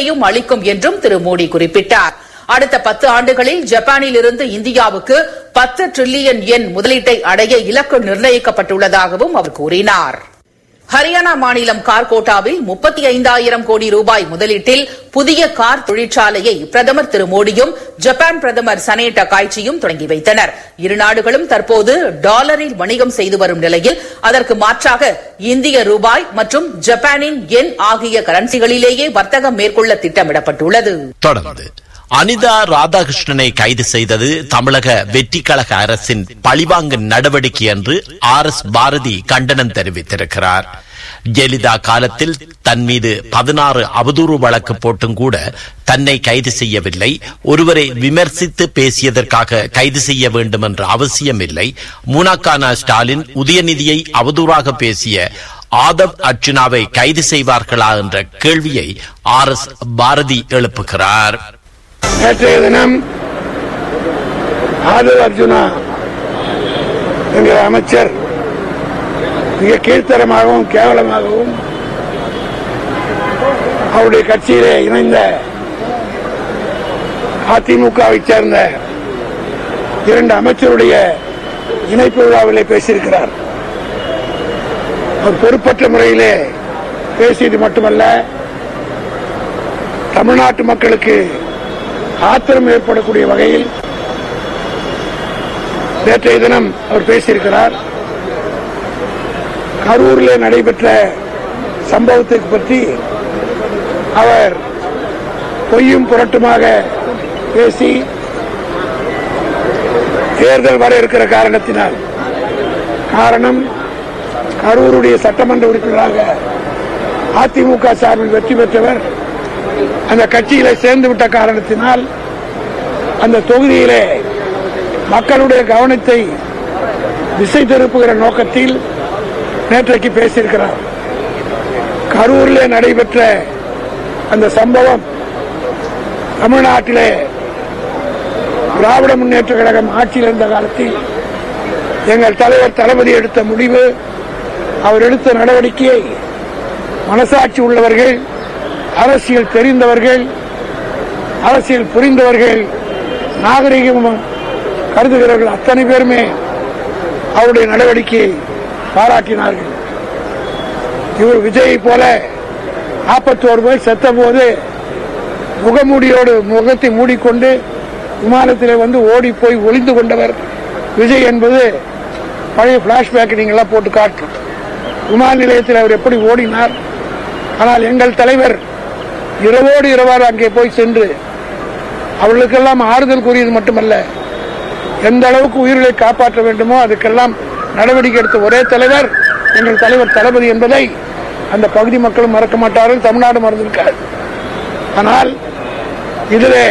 நன்மையையும் அளிக்கும் என்றும் திரு மோடி குறிப்பிட்டார் அடுத்த பத்து ஆண்டுகளில் ஜப்பானில் இருந்து இந்தியாவுக்கு பத்து டிரில்லியன் எண் முதலீட்டை அடைய இலக்கு நிர்ணயிக்கப்பட்டுள்ளதாகவும் அவர் கூறினார் ஹரியானா மாநிலம் கார்கோட்டாவில் முப்பத்தி ஐந்தாயிரம் கோடி ரூபாய் முதலீட்டில் புதிய கார் தொழிற்சாலையை பிரதமர் திரு மோடியும் ஜப்பான் பிரதமர் சனே டகாய்ச்சியும் தொடங்கி வைத்தனர் இரு நாடுகளும் தற்போது டாலரில் வணிகம் செய்து வரும் நிலையில் அதற்கு மாற்றாக இந்திய ரூபாய் மற்றும் ஜப்பானின் எண் ஆகிய கரன்சிகளிலேயே வர்த்தகம் மேற்கொள்ள திட்டமிடப்பட்டுள்ளது தொடர்ந்து அனிதா ராதாகிருஷ்ணனை கைது செய்தது தமிழக வெற்றி கழக அரசின் பழிவாங்கு நடவடிக்கை என்று ஆர் எஸ் பாரதி கண்டனம் தெரிவித்திருக்கிறார் ஜெயலலிதா காலத்தில் தன் மீது பதினாறு அவதூறு வழக்கு போட்டும் கூட தன்னை கைது செய்யவில்லை ஒருவரை விமர்சித்து பேசியதற்காக கைது செய்ய வேண்டும் என்ற அவசியமில்லை மூனாக்கான ஸ்டாலின் உதயநிதியை அவதூறாக பேசிய ஆதவ் அர்ச்சுனாவை கைது செய்வார்களா என்ற கேள்வியை ஆர் எஸ் பாரதி எழுப்புகிறார் நேற்றைய தினம் ஆதவ் அர்ஜுனா என்கிற அமைச்சர் மிக கீழ்த்தரமாகவும் கேவலமாகவும் அவருடைய கட்சியிலே இணைந்த அதிமுகவை சேர்ந்த இரண்டு அமைச்சருடைய இணைப்பு விழாவிலே பேசியிருக்கிறார் அவர் பொறுப்பற்ற முறையிலே பேசியது மட்டுமல்ல தமிழ்நாட்டு மக்களுக்கு ஆத்திரம் ஏற்படக்கூடிய வகையில் நேற்றைய தினம் அவர் பேசியிருக்கிறார் கரூரில் நடைபெற்ற சம்பவத்தை பற்றி அவர் பொய்யும் புரட்டுமாக பேசி தேர்தல் வர இருக்கிற காரணத்தினால் காரணம் கரூருடைய சட்டமன்ற உறுப்பினராக அதிமுக சார்பில் வெற்றி பெற்றவர் அந்த கட்சியில சேர்ந்து விட்ட காரணத்தினால் அந்த தொகுதியிலே மக்களுடைய கவனத்தை திசை திருப்புகிற நோக்கத்தில் நேற்றைக்கு பேசியிருக்கிறார் கரூரில் நடைபெற்ற அந்த சம்பவம் தமிழ்நாட்டிலே திராவிட முன்னேற்ற கழகம் ஆட்சியில் இருந்த காலத்தில் எங்கள் தலைவர் தளபதி எடுத்த முடிவு அவர் எடுத்த நடவடிக்கையை மனசாட்சி உள்ளவர்கள் அரசியல் தெரிந்தவர்கள் அரசியல் புரிந்தவர்கள் நாகரிகம் கருதுகிறவர்கள் அத்தனை பேருமே அவருடைய நடவடிக்கையை பாராட்டினார்கள் இவர் விஜயை போல நாற்பத்தோரு பேர் செத்த போது முகமூடியோடு முகத்தை மூடிக்கொண்டு விமானத்திலே வந்து ஓடி போய் ஒளிந்து கொண்டவர் விஜய் என்பது பழைய பிளாஷ்பேக் நீங்களாம் போட்டு காட்டும் விமான நிலையத்தில் அவர் எப்படி ஓடினார் ஆனால் எங்கள் தலைவர் இரவோடு இரவாறு அங்கே போய் சென்று அவர்களுக்கெல்லாம் ஆறுதல் கூறியது மட்டுமல்ல எந்த அளவுக்கு உயிர்களை காப்பாற்ற வேண்டுமோ அதுக்கெல்லாம் நடவடிக்கை எடுத்த ஒரே தலைவர் எங்கள் தலைவர் தளபதி என்பதை அந்த பகுதி மக்களும் மறக்க மாட்டார்கள் தமிழ்நாடு மறந்திருக்காது ஆனால் இதிலே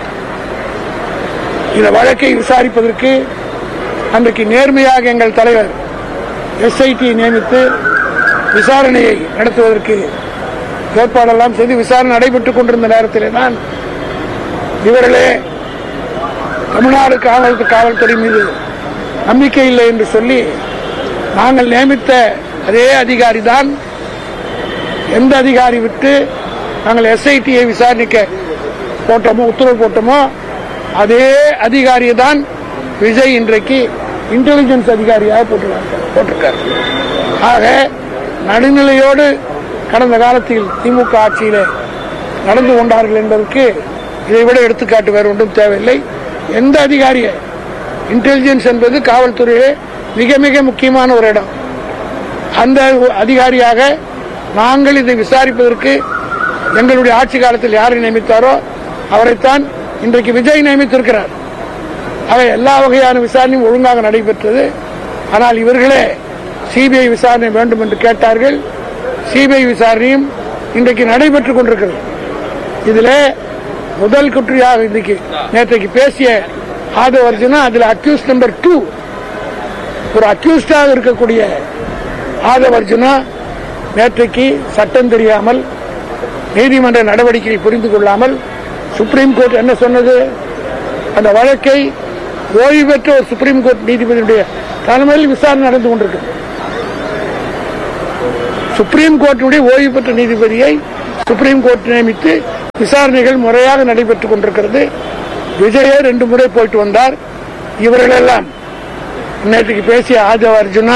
இந்த வழக்கை விசாரிப்பதற்கு அன்றைக்கு நேர்மையாக எங்கள் தலைவர் எஸ்ஐடி நியமித்து விசாரணையை நடத்துவதற்கு ஏற்பாடெல்லாம் செய்து விசாரணை நடைபெற்றுக் கொண்டிருந்த நேரத்திலே தான் இவர்களே தமிழ்நாடு காவல் காவல்துறை மீது நம்பிக்கை இல்லை என்று சொல்லி நாங்கள் நியமித்த அதே அதிகாரி தான் எந்த அதிகாரி விட்டு நாங்கள் எஸ்ஐடியை விசாரணிக்க போட்டோமோ உத்தரவு போட்டோமோ அதே அதிகாரியை தான் விஜய் இன்றைக்கு இன்டெலிஜென்ஸ் அதிகாரியாக போட்டிருக்காங்க போட்டிருக்காரு ஆக நடுநிலையோடு கடந்த காலத்தில் திமுக ஆட்சியிலே நடந்து கொண்டார்கள் என்பதற்கு இதை விட எடுத்துக்காட்டு வேறு ஒன்றும் தேவையில்லை எந்த அதிகாரிய இன்டெலிஜென்ஸ் என்பது காவல்துறையிலே மிக மிக முக்கியமான ஒரு இடம் அந்த அதிகாரியாக நாங்கள் இதை விசாரிப்பதற்கு எங்களுடைய ஆட்சி காலத்தில் யாரை நியமித்தாரோ அவரைத்தான் இன்றைக்கு விஜய் நியமித்திருக்கிறார் ஆக எல்லா வகையான விசாரணையும் ஒழுங்காக நடைபெற்றது ஆனால் இவர்களே சிபிஐ விசாரணை வேண்டும் என்று கேட்டார்கள் சிபிஐ விசாரணையும் இன்றைக்கு நடைபெற்றுக் கொண்டிருக்கிறது இதில் முதல் குற்றியாக இன்றைக்கு நேற்றைக்கு பேசிய ஆதவ் அர்ஜுனா அதில் அக்யூஸ் நம்பர் டூ ஒரு அக்யூஸ்டாக இருக்கக்கூடிய ஆதவ் அர்ஜுனா நேற்றைக்கு சட்டம் தெரியாமல் நீதிமன்ற நடவடிக்கையை புரிந்து கொள்ளாமல் சுப்ரீம் கோர்ட் என்ன சொன்னது அந்த வழக்கை ஓய்வு பெற்ற ஒரு சுப்ரீம் கோர்ட் நீதிபதியுடைய தலைமையில் விசாரணை நடந்து கொண்டிருக்கு சுப்ரீம் கோர்ட்டுடைய ஓய்வு பெற்ற நீதிபதியை சுப்ரீம் கோர்ட் நியமித்து விசாரணைகள் முறையாக நடைபெற்றுக் கொண்டிருக்கிறது விஜய ரெண்டு முறை போயிட்டு வந்தார் இவர்களெல்லாம் நேற்றுக்கு பேசிய Aadhav Arjuna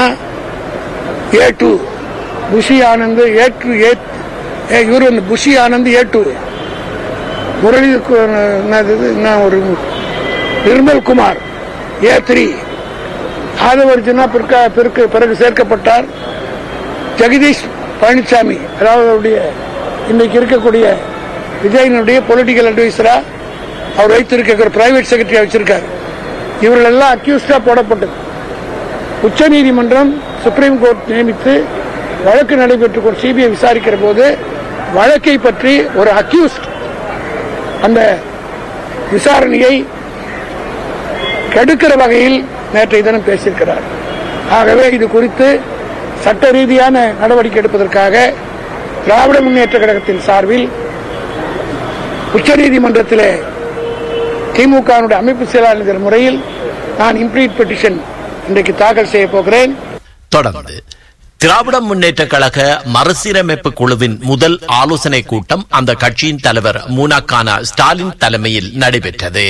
A two Bussy Anand A two A இவர் வந்து புஷி ஆனந்த் ஏ டூ முரளி கு- என்னது இது? என்ன ஒரு நிர்மல் குமார் ஏ த்ரீ ஆதவ அர்ஜுனா பிற்க பிறகு பிறகு சேர்க்கப்பட்டார் ஜெகதீஷ் பழனிசாமி அதாவது அவருடைய இன்னைக்கு இருக்கக்கூடிய விஜயனுடைய பொலிட்டிக்கல் அட்வைசரா அவர் வைத்திருக்க பிரைவேட் செக்ரட்டரியா வச்சிருக்காரு இவர்கள் எல்லாம் அக்யூஸ்டா போடப்பட்டது உச்சநீதிமன்றம் சுப்ரீம் கோர்ட் நியமித்து வழக்கு நடைபெற்று சிபிஐ விசாரிக்கிற போது வழக்கை பற்றி ஒரு அக்யூஸ்ட் அந்த விசாரணையை கெடுக்கிற வகையில் நேற்றைய தினம் பேசியிருக்கிறார் ஆகவே இது குறித்து சட்ட ரீதியான நடவடிக்கை எடுப்பதற்காக திராவிட முன்னேற்ற கழகத்தின் சார்பில் உச்சநீதிமன்றத்திலே திமுக வுடைய அமைப்பு செயலாளர் என்கிற முறையில் நான் இம்ப்ளீட் பெட்டிஷன் இன்றைக்கு தாக்கல் செய்ய போகிறேன் தொடர்ந்து திராவிட முன்னேற்ற கழக மறுசீரமைப்பு குழுவின் முதல் ஆலோசனை கூட்டம் அந்த கட்சியின் தலைவர் மூனாக்கானா ஸ்டாலின் தலைமையில் நடைபெற்றது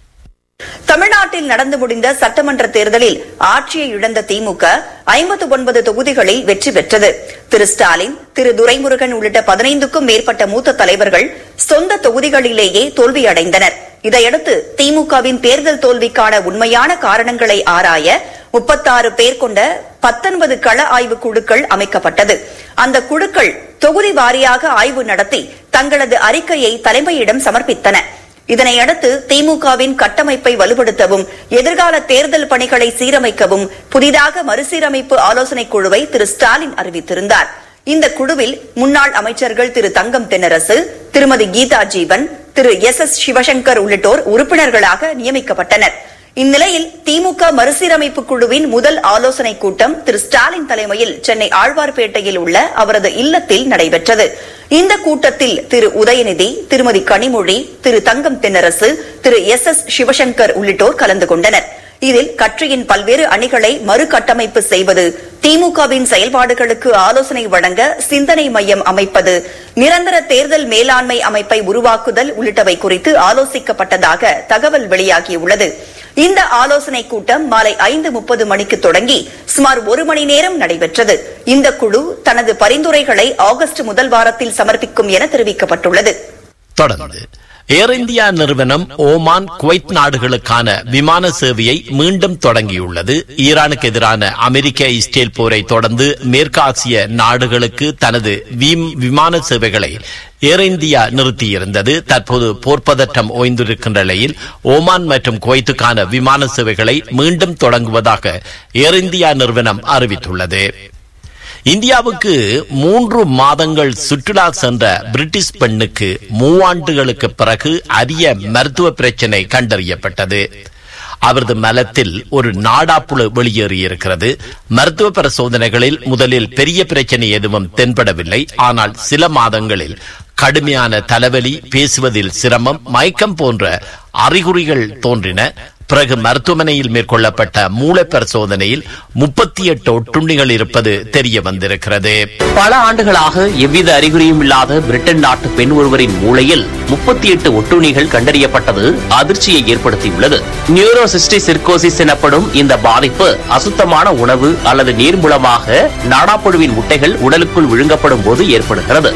தமிழ்நாட்டில் நடந்து முடிந்த சட்டமன்ற தேர்தலில் ஆட்சியை இழந்த திமுக ஐம்பத்து ஒன்பது தொகுதிகளில் வெற்றி பெற்றது திரு ஸ்டாலின் திரு துரைமுருகன் உள்ளிட்ட பதினைந்துக்கும் மேற்பட்ட மூத்த தலைவர்கள் சொந்த தொகுதிகளிலேயே தோல்வியடைந்தனர் இதையடுத்து திமுகவின் தேர்தல் தோல்விக்கான உண்மையான காரணங்களை ஆராய முப்பத்தாறு பேர் கொண்ட பத்தொன்பது கள ஆய்வு குழுக்கள் அமைக்கப்பட்டது அந்த குழுக்கள் தொகுதி வாரியாக ஆய்வு நடத்தி தங்களது அறிக்கையை தலைமையிடம் சமர்ப்பித்தன இதனையடுத்து திமுகவின் கட்டமைப்பை வலுப்படுத்தவும் எதிர்கால தேர்தல் பணிகளை சீரமைக்கவும் புதிதாக மறுசீரமைப்பு ஆலோசனைக் குழுவை திரு ஸ்டாலின் அறிவித்திருந்தார் இந்த குழுவில் முன்னாள் அமைச்சர்கள் திரு தங்கம் தென்னரசு திருமதி கீதா ஜீவன் திரு எஸ் எஸ் சிவசங்கர் உள்ளிட்டோர் உறுப்பினர்களாக நியமிக்கப்பட்டனர் இந்நிலையில் திமுக மறுசீரமைப்பு குழுவின் முதல் ஆலோசனைக் கூட்டம் திரு ஸ்டாலின் தலைமையில் சென்னை ஆழ்வார்பேட்டையில் உள்ள அவரது இல்லத்தில் நடைபெற்றது இந்த கூட்டத்தில் திரு உதயநிதி திருமதி கனிமொழி திரு தங்கம் தென்னரசு திரு எஸ் எஸ் சிவசங்கர் உள்ளிட்டோர் கலந்து கொண்டனர் இதில் கட்சியின் பல்வேறு அணிகளை மறுகட்டமைப்பு செய்வது திமுகவின் செயல்பாடுகளுக்கு ஆலோசனை வழங்க சிந்தனை மையம் அமைப்பது நிரந்தர தேர்தல் மேலாண்மை அமைப்பை உருவாக்குதல் உள்ளிட்டவை குறித்து ஆலோசிக்கப்பட்டதாக தகவல் வெளியாகியுள்ளது இந்த ஆலோசனைக் கூட்டம் மாலை ஐந்து முப்பது மணிக்கு தொடங்கி சுமார் ஒரு மணி நேரம் நடைபெற்றது இந்த குழு தனது பரிந்துரைகளை ஆகஸ்ட் முதல் வாரத்தில் சமர்ப்பிக்கும் என தெரிவிக்கப்பட்டுள்ளது தொடர்ந்து ஏர் இந்தியா நிறுவனம் ஓமான் குவைத் நாடுகளுக்கான விமான சேவையை மீண்டும் தொடங்கியுள்ளது ஈரானுக்கு எதிரான அமெரிக்க இஸ்ரேல் போரை தொடர்ந்து மேற்காசிய நாடுகளுக்கு தனது விம்- விமான சேவைகளை ஏர் இந்தியா நிறுத்தியிருந்தது தற்போது போர்ப்பதற்றம் ஓய்ந்திருக்கின்ற நிலையில் ஓமான் மற்றும் குவைத்துக்கான விமான சேவைகளை மீண்டும் தொடங்குவதாக ஏர் இந்தியா நிறுவனம் அறிவித்துள்ளது இந்தியாவுக்கு மூன்று மாதங்கள் சுற்றுலா சென்ற பிரிட்டிஷ் பெண்ணுக்கு மூவாண்டுகளுக்கு பிறகு அரிய மருத்துவ பிரச்சனை கண்டறியப்பட்டது அவரது மலத்தில் ஒரு நாடாப்புழு வெளியேறியிருக்கிறது மருத்துவ பரிசோதனைகளில் முதலில் பெரிய பிரச்சனை எதுவும் தென்படவில்லை ஆனால் சில மாதங்களில் கடுமையான தலைவலி பேசுவதில் சிரமம் மயக்கம் போன்ற அறிகுறிகள் தோன்றின பிறகு மருத்துவமனையில் மேற்கொள்ளப்பட்ட மூளை பரிசோதனையில் முப்பத்தி எட்டு ஒட்டுண்ணிகள் இருப்பது தெரிய வந்திருக்கிறது பல ஆண்டுகளாக எவ்வித அறிகுறியும் இல்லாத பிரிட்டன் நாட்டு பெண் ஒருவரின் மூளையில் முப்பத்தி எட்டு ஒட்டுண்ணிகள் கண்டறியப்பட்டது அதிர்ச்சியை ஏற்படுத்தியுள்ளது நியூரோசிஸ்டி சிர்கோசிஸ் எனப்படும் இந்த பாதிப்பு அசுத்தமான உணவு அல்லது நீர் மூலமாக நாடாப்புழுவின் முட்டைகள் உடலுக்குள் விழுங்கப்படும் போது ஏற்படுகிறது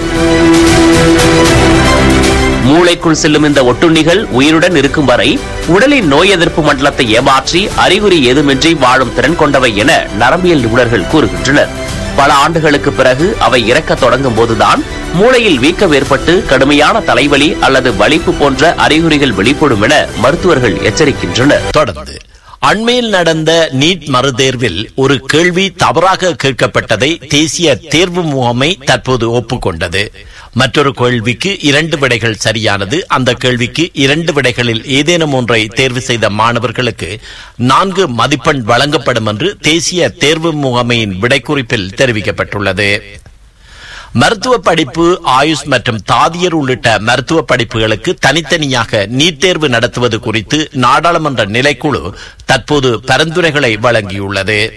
மூளைக்குள் செல்லும் இந்த ஒட்டுண்ணிகள் உயிருடன் இருக்கும் வரை உடலின் நோய் எதிர்ப்பு மண்டலத்தை ஏமாற்றி அறிகுறி ஏதுமின்றி வாழும் திறன் கொண்டவை என நரம்பியல் நிபுணர்கள் கூறுகின்றனர் பல ஆண்டுகளுக்கு பிறகு அவை இறக்கத் தொடங்கும் போதுதான் மூளையில் வீக்கம் ஏற்பட்டு கடுமையான தலைவலி அல்லது வலிப்பு போன்ற அறிகுறிகள் வெளிப்படும் என மருத்துவர்கள் எச்சரிக்கின்றனர் தொடர்ந்து அண்மையில் நடந்த நீட் மறுதேர்வில் ஒரு கேள்வி தவறாக கேட்கப்பட்டதை தேசிய தேர்வு முகமை தற்போது ஒப்புக்கொண்டது மற்றொரு கேள்விக்கு இரண்டு விடைகள் சரியானது அந்த கேள்விக்கு இரண்டு விடைகளில் ஏதேனும் ஒன்றை தேர்வு செய்த மாணவர்களுக்கு நான்கு மதிப்பெண் வழங்கப்படும் என்று தேசிய தேர்வு முகமையின் விடைக்குறிப்பில் தெரிவிக்கப்பட்டுள்ளது மருத்துவ படிப்பு ஆயுஷ் மற்றும் தாதியர் உள்ளிட்ட மருத்துவ படிப்புகளுக்கு தனித்தனியாக நீட் தேர்வு நடத்துவது குறித்து நாடாளுமன்ற நிலைக்குழு தற்போது பரிந்துரைகளை வழங்கியுள்ளது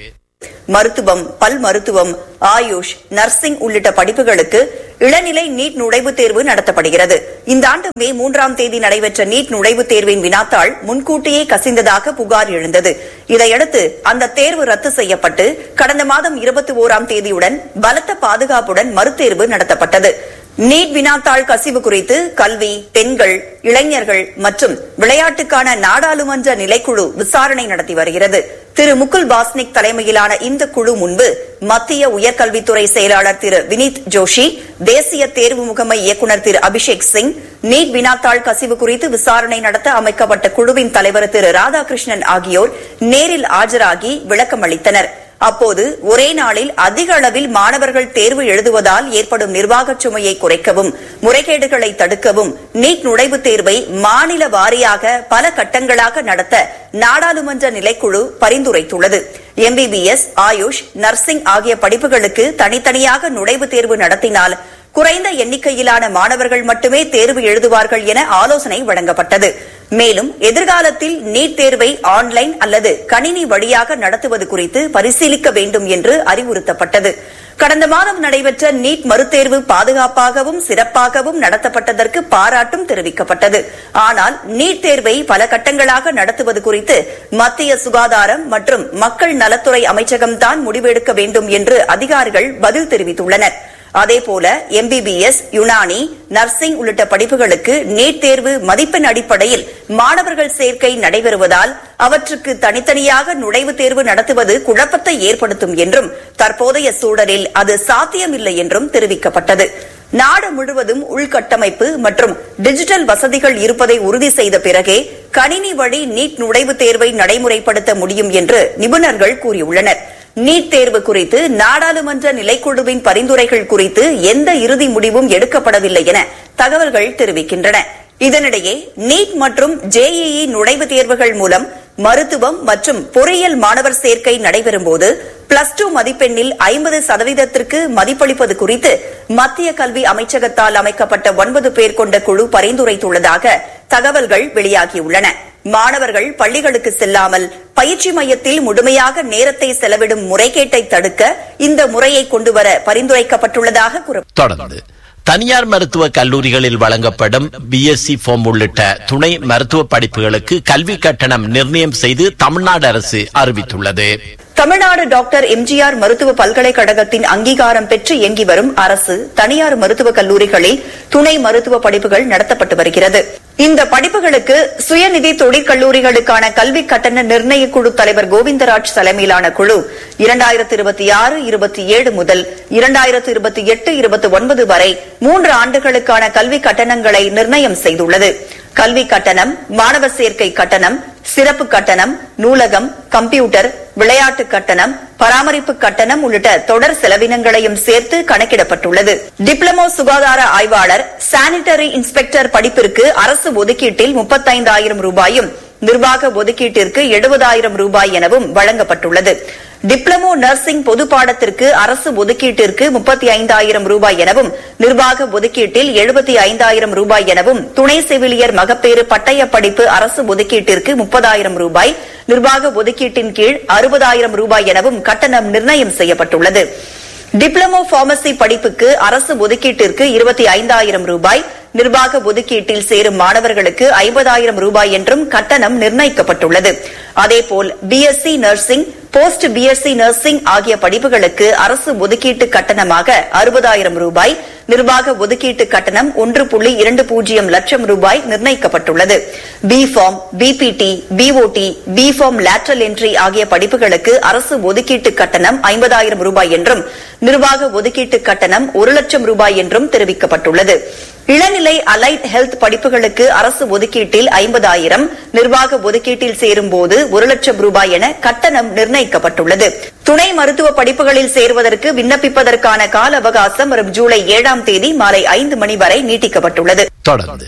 மருத்துவம் பல் மருத்துவம் ஆயுஷ் நர்சிங் உள்ளிட்ட படிப்புகளுக்கு இளநிலை நீட் நுழைவுத் தேர்வு நடத்தப்படுகிறது இந்த ஆண்டு மே மூன்றாம் தேதி நடைபெற்ற நீட் நுழைவுத் தேர்வின் வினாத்தாள் முன்கூட்டியே கசிந்ததாக புகார் எழுந்தது இதையடுத்து அந்த தேர்வு ரத்து செய்யப்பட்டு கடந்த மாதம் இருபத்தி ஓராம் தேதியுடன் பலத்த பாதுகாப்புடன் மறுதேர்வு நடத்தப்பட்டது நீட் வினாத்தாள் கசிவு குறித்து கல்வி பெண்கள் இளைஞர்கள் மற்றும் விளையாட்டுக்கான நாடாளுமன்ற நிலைக்குழு விசாரணை நடத்தி வருகிறது திரு முகுல் வாஸ்னிக் தலைமையிலான இந்த குழு முன்பு மத்திய உயர்கல்வித்துறை செயலாளர் திரு வினீத் ஜோஷி தேசிய தேர்வு முகமை இயக்குநர் திரு அபிஷேக் சிங் நீட் வினாத்தாள் கசிவு குறித்து விசாரணை நடத்த அமைக்கப்பட்ட குழுவின் தலைவர் திரு ராதாகிருஷ்ணன் ஆகியோர் நேரில் ஆஜராகி விளக்கம் அளித்தனர் அப்போது ஒரே நாளில் அதிக அளவில் மாணவர்கள் தேர்வு எழுதுவதால் ஏற்படும் நிர்வாகச் சுமையை குறைக்கவும் முறைகேடுகளை தடுக்கவும் நீட் நுழைவுத் தேர்வை மாநில வாரியாக பல கட்டங்களாக நடத்த நாடாளுமன்ற நிலைக்குழு பரிந்துரைத்துள்ளது எம்பிபிஎஸ் ஆயுஷ் நர்சிங் ஆகிய படிப்புகளுக்கு தனித்தனியாக நுழைவுத் தேர்வு நடத்தினால் குறைந்த எண்ணிக்கையிலான மாணவர்கள் மட்டுமே தேர்வு எழுதுவார்கள் என ஆலோசனை வழங்கப்பட்டது மேலும் எதிர்காலத்தில் நீட் தேர்வை ஆன்லைன் அல்லது கணினி வழியாக நடத்துவது குறித்து பரிசீலிக்க வேண்டும் என்று அறிவுறுத்தப்பட்டது கடந்த மாதம் நடைபெற்ற நீட் மறுதேர்வு பாதுகாப்பாகவும் சிறப்பாகவும் நடத்தப்பட்டதற்கு பாராட்டும் தெரிவிக்கப்பட்டது ஆனால் நீட் தேர்வை பல கட்டங்களாக நடத்துவது குறித்து மத்திய சுகாதாரம் மற்றும் மக்கள் நலத்துறை அமைச்சகம்தான் முடிவெடுக்க வேண்டும் என்று அதிகாரிகள் பதில் தெரிவித்துள்ளனர் அதேபோல எம்பிபிஎஸ் யுனானி நர்சிங் உள்ளிட்ட படிப்புகளுக்கு நீட் தேர்வு மதிப்பெண் அடிப்படையில் மாணவர்கள் சேர்க்கை நடைபெறுவதால் அவற்றுக்கு தனித்தனியாக நுழைவுத் தேர்வு நடத்துவது குழப்பத்தை ஏற்படுத்தும் என்றும் தற்போதைய சூழலில் அது சாத்தியமில்லை என்றும் தெரிவிக்கப்பட்டது நாடு முழுவதும் உள்கட்டமைப்பு மற்றும் டிஜிட்டல் வசதிகள் இருப்பதை உறுதி செய்த பிறகே கணினி வழி நீட் நுழைவுத் தேர்வை நடைமுறைப்படுத்த முடியும் என்று நிபுணர்கள் கூறியுள்ளனர் நீட் தேர்வு குறித்து நாடாளுமன்ற நிலைக்குழுவின் பரிந்துரைகள் குறித்து எந்த இறுதி முடிவும் எடுக்கப்படவில்லை என தகவல்கள் தெரிவிக்கின்றன இதனிடையே நீட் மற்றும் ஜேஇஇ நுழைவுத் தேர்வுகள் மூலம் மருத்துவம் மற்றும் பொறியியல் மாணவர் சேர்க்கை நடைபெறும்போது பிளஸ் டூ மதிப்பெண்ணில் ஐம்பது சதவீதத்திற்கு மதிப்பளிப்பது குறித்து மத்திய கல்வி அமைச்சகத்தால் அமைக்கப்பட்ட ஒன்பது பேர் கொண்ட குழு பரிந்துரைத்துள்ளதாக தகவல்கள் வெளியாகியுள்ளன மாணவர்கள் பள்ளிகளுக்கு செல்லாமல் பயிற்சி மையத்தில் முழுமையாக நேரத்தை செலவிடும் முறைகேட்டை தடுக்க இந்த முறையை கொண்டுவர பரிந்துரைக்கப்பட்டுள்ளதாக கூறப்பட்டது தொடர்ந்து தனியார் மருத்துவ கல்லூரிகளில் வழங்கப்படும் பிஎஸ்சி ஃபார்ம் உள்ளிட்ட துணை மருத்துவ படிப்புகளுக்கு கல்வி கட்டணம் நிர்ணயம் செய்து தமிழ்நாடு அரசு அறிவித்துள்ளது தமிழ்நாடு டாக்டர் எம்ஜிஆர் மருத்துவ பல்கலைக்கழகத்தின் அங்கீகாரம் பெற்று இயங்கி வரும் அரசு தனியார் மருத்துவக் கல்லூரிகளில் துணை மருத்துவ படிப்புகள் நடத்தப்பட்டு வருகிறது இந்த படிப்புகளுக்கு சுயநிதி தொழிற்கல்லூரிகளுக்கான கல்வி கட்டண நிர்ணய குழு தலைவர் கோவிந்தராஜ் தலைமையிலான குழு இரண்டாயிரத்து இருபத்தி ஆறு இருபத்தி ஏழு முதல் இரண்டாயிரத்து இருபத்தி எட்டு இருபத்தி ஒன்பது வரை மூன்று ஆண்டுகளுக்கான கல்வி கட்டணங்களை நிர்ணயம் செய்துள்ளது கல்வி கட்டணம் மாணவர் சேர்க்கை கட்டணம் சிறப்பு கட்டணம் நூலகம் கம்ப்யூட்டர் விளையாட்டு கட்டணம் பராமரிப்பு கட்டணம் உள்ளிட்ட தொடர் செலவினங்களையும் சேர்த்து கணக்கிடப்பட்டுள்ளது டிப்ளமோ சுகாதார ஆய்வாளர் சானிட்டரி இன்ஸ்பெக்டர் படிப்பிற்கு அரசு ஒதுக்கீட்டில் முப்பத்தைந்தாயிரம் ரூபாயும் நிர்வாக ஒதுக்கீட்டிற்கு எழுபதாயிரம் ரூபாய் எனவும் வழங்கப்பட்டுள்ளது டிப்ளமோ நர்சிங் பொது பாடத்திற்கு அரசு ஒதுக்கீட்டிற்கு முப்பத்தி ஐந்தாயிரம் ரூபாய் எனவும் நிர்வாக ஒதுக்கீட்டில் எழுபத்தி ஐந்தாயிரம் ரூபாய் எனவும் துணை செவிலியர் மகப்பேறு பட்டய படிப்பு அரசு ஒதுக்கீட்டிற்கு முப்பதாயிரம் ரூபாய் நிர்வாக ஒதுக்கீட்டின் கீழ் அறுபதாயிரம் ரூபாய் எனவும் கட்டணம் நிர்ணயம் செய்யப்பட்டுள்ளது டிப்ளமோ பார்மசி படிப்புக்கு அரசு ஒதுக்கீட்டிற்கு இருபத்தி ஐந்தாயிரம் ரூபாய் நிர்வாக ஒதுக்கீட்டில் சேரும் மாணவர்களுக்கு ஐம்பதாயிரம் ரூபாய் என்றும் கட்டணம் நிர்ணயிக்கப்பட்டுள்ளது அதேபோல் BSc nursing post BSc nursing ஆகிய படிப்புகளுக்கு அரசு ஒதுக்கீட்டு கட்டணமாக அறுபதாயிரம் ரூபாய் நிர்வாக ஒதுக்கீட்டு கட்டணம் ஒன்று புள்ளி இரண்டு பூஜ்ஜியம் லட்சம் ரூபாய் நிர்ணயிக்கப்பட்டுள்ளது B pharm BPT BOT B pharm lateral entry ஆகிய படிப்புகளுக்கு அரசு ஒதுக்கீட்டு கட்டணம் ஐம்பதாயிரம் ரூபாய் என்றும் நிர்வாக ஒதுக்கீட்டு கட்டணம் ஒரு லட்சம் ரூபாய் என்றும் தெரிவிக்கப்பட்டுள்ளது இளநிலை அலைட் ஹெல்த் படிப்புகளுக்கு அரசு ஒதுக்கீட்டில் ஐம்பதாயிரம் நிர்வாக ஒதுக்கீட்டில் சேரும்போது ஒரு லட்சம் ரூபாய் என கட்டணம் நிர்ணயிக்கப்பட்டுள்ளது துணை மருத்துவ படிப்புகளில் சேர்வதற்கு விண்ணப்பிப்பதற்கான கால அவகாசம் வரும் ஜூலை ஏழாம் தேதி மாலை ஐந்து மணி வரை நீட்டிக்கப்பட்டுள்ளது தொடர்ந்து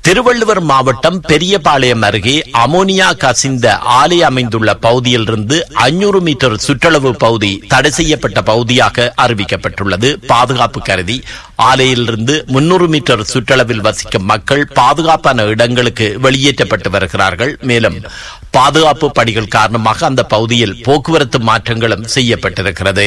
திருவள்ளுவர் மாவட்டம் பெரியபாளையம் அருகே அமோனியா கசிந்த ஆலை அமைந்துள்ள பகுதியிலிருந்து ஐநூறு மீட்டர் சுற்றளவு பகுதி தடை செய்யப்பட்ட பகுதியாக அறிவிக்கப்பட்டுள்ளது பாதுகாப்பு கருதி ஆலையிலிருந்து முன்னூறு மீட்டர் சுற்றளவில் வசிக்கும் மக்கள் பாதுகாப்பான இடங்களுக்கு வெளியேற்றப்பட்டு வருகிறார்கள் மேலும் பாதுகாப்பு பணிகள் காரணமாக அந்த பகுதியில் போக்குவரத்து மாற்றங்களும் செய்யப்பட்டிருக்கிறது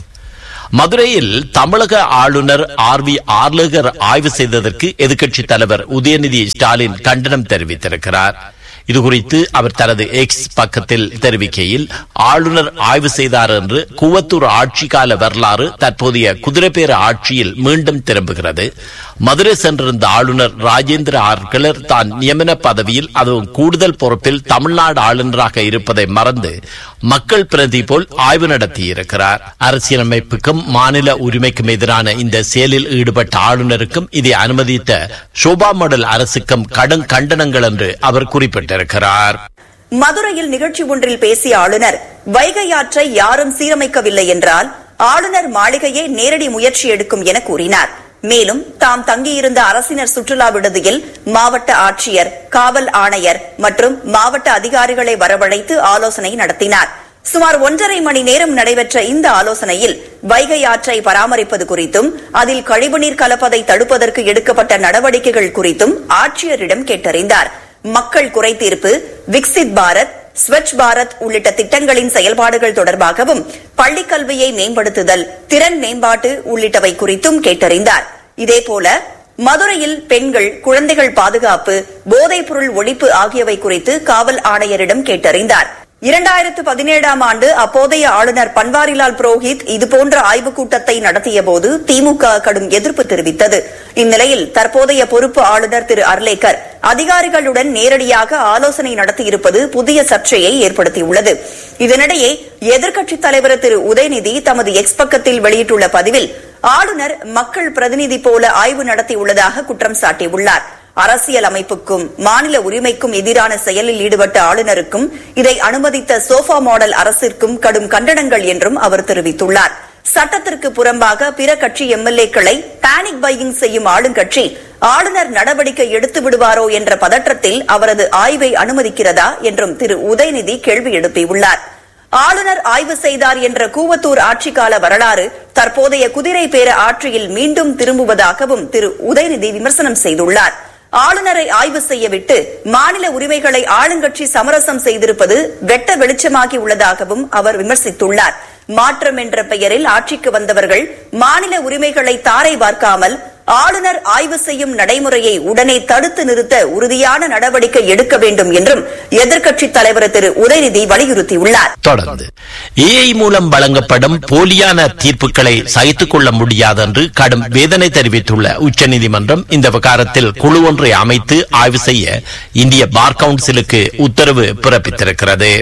மதுரையில் தமிழக ஆளுநர் ஆர் வி ஆர்லகர் ஆய்வு செய்ததற்கு எதிர்க்கட்சித் தலைவர் உதயநிதி ஸ்டாலின் கண்டனம் தெரிவித்திருக்கிறார் இதுகுறித்து அவர் தனது எக்ஸ் பக்கத்தில் தெரிவிக்கையில் ஆளுநர் ஆய்வு செய்தார் என்று கூவத்தூர் ஆட்சி கால வரலாறு தற்போதைய குதிரைப்பேர ஆட்சியில் மீண்டும் திரும்புகிறது மதுரை சென்றிருந்த ஆளுநர் ராஜேந்திர ஆர்கலர் தான் நியமன பதவியில் அதுவும் கூடுதல் பொறுப்பில் தமிழ்நாடு ஆளுநராக இருப்பதை மறந்து மக்கள் பிரதி போல் ஆய்வு நடத்தியிருக்கிறார் அரசியலமைப்புக்கும் மாநில உரிமைக்கும் எதிரான இந்த செயலில் ஈடுபட்ட ஆளுநருக்கும் இதை அனுமதித்த சோபா மாடல் அரசுக்கும் கடும் கண்டனங்கள் என்று அவர் குறிப்பிட்டிருக்கிறார் மதுரையில் நிகழ்ச்சி ஒன்றில் பேசிய ஆளுநர் வைகை ஆற்றை யாரும் சீரமைக்கவில்லை என்றால் ஆளுநர் மாளிகையே நேரடி முயற்சி எடுக்கும் என கூறினார் மேலும் தாம் தங்கியிருந்த அரசினர் சுற்றுலா விடுதியில் மாவட்ட ஆட்சியர் காவல் ஆணையர் மற்றும் மாவட்ட அதிகாரிகளை வரவழைத்து ஆலோசனை நடத்தினார் சுமார் ஒன்றரை மணி நேரம் நடைபெற்ற இந்த ஆலோசனையில் வைகை ஆற்றை பராமரிப்பது குறித்தும் அதில் கழிவுநீர் கலப்பதை தடுப்பதற்கு எடுக்கப்பட்ட நடவடிக்கைகள் குறித்தும் ஆட்சியரிடம் கேட்டறிந்தார் மக்கள் குறைதீர்ப்பு விக்சித் பாரத் ஸ்வச் பாரத் உள்ளிட்ட திட்டங்களின் செயல்பாடுகள் தொடர்பாகவும் பள்ளிக் கல்வியை மேம்படுத்துதல் திறன் மேம்பாட்டு உள்ளிட்டவை குறித்தும் கேட்டறிந்தார் இதேபோல மதுரையில் பெண்கள் குழந்தைகள் பாதுகாப்பு போதைப் பொருள் ஒழிப்பு ஆகியவை குறித்து காவல் ஆணையரிடம் கேட்டறிந்தார் இரண்டாயிரத்து பதினேழாம் ஆண்டு அப்போதைய ஆளுநர் பன்வாரிலால் புரோஹித் இதுபோன்ற ஆய்வுக் கூட்டத்தை நடத்தியபோது திமுக கடும் எதிர்ப்பு தெரிவித்தது இந்நிலையில் தற்போதைய பொறுப்பு ஆளுநர் திரு அர்லேக்கர் அதிகாரிகளுடன் நேரடியாக ஆலோசனை நடத்தியிருப்பது புதிய சர்ச்சையை ஏற்படுத்தியுள்ளது இதனிடையே எதிர்க்கட்சித் தலைவர் திரு உதயநிதி தமது எக்ஸ் பக்கத்தில் வெளியிட்டுள்ள பதிவில் ஆளுநர் மக்கள் பிரதிநிதி போல ஆய்வு நடத்தியுள்ளதாக குற்றம் சாட்டியுள்ளார் அரசியல் அமைப்புக்கும் மாநில உரிமைக்கும் எதிரான செயலில் ஈடுபட்ட ஆளுநருக்கும் இதை அனுமதித்த சோஃபா மாடல் அரசிற்கும் கடும் கண்டனங்கள் என்றும் அவர் தெரிவித்துள்ளார் சட்டத்திற்கு புறம்பாக பிற கட்சி எம்எல்ஏக்களை பேனிக் பையிங் செய்யும் ஆளுங்கட்சி ஆளுநர் நடவடிக்கை எடுத்து விடுவாரோ என்ற பதற்றத்தில் அவரது ஆய்வை அனுமதிக்கிறதா என்றும் திரு உதயநிதி கேள்வி எழுப்பியுள்ளார் ஆளுநர் ஆய்வு செய்தார் என்ற கூவத்தூர் ஆட்சிக்கால வரலாறு தற்போதைய குதிரை பேர ஆட்சியில் மீண்டும் திரும்புவதாகவும் திரு உதயநிதி விமர்சனம் செய்துள்ளார் ஆளுநரை ஆய்வு செய்யவிட்டு மாநில உரிமைகளை ஆளுங்கட்சி சமரசம் செய்திருப்பது வெட்ட வெளிச்சமாகி உள்ளதாகவும் அவர் விமர்சித்துள்ளார் மாற்றம் என்ற பெயரில் ஆட்சிக்கு வந்தவர்கள் மாநில உரிமைகளை தாரை பார்க்காமல் ஆளுநர் ஆய்வு செய்யும் நடைமுறையை உடனே தடுத்து நிறுத்த உறுதியான நடவடிக்கை எடுக்க வேண்டும் என்றும் எதிர்க்கட்சித் தலைவர் திரு உதயநிதி வலியுறுத்தியுள்ளார் தொடர்ந்து ஏஐ மூலம் வழங்கப்படும் போலியான தீர்ப்புகளை சகித்துக் கொள்ள முடியாது என்று கடும் வேதனை தெரிவித்துள்ள உச்சநீதிமன்றம் இந்த விவகாரத்தில் குழு ஒன்றை அமைத்து ஆய்வு செய்ய இந்திய பார் கவுன்சிலுக்கு உத்தரவு பிறப்பித்திருக்கிறது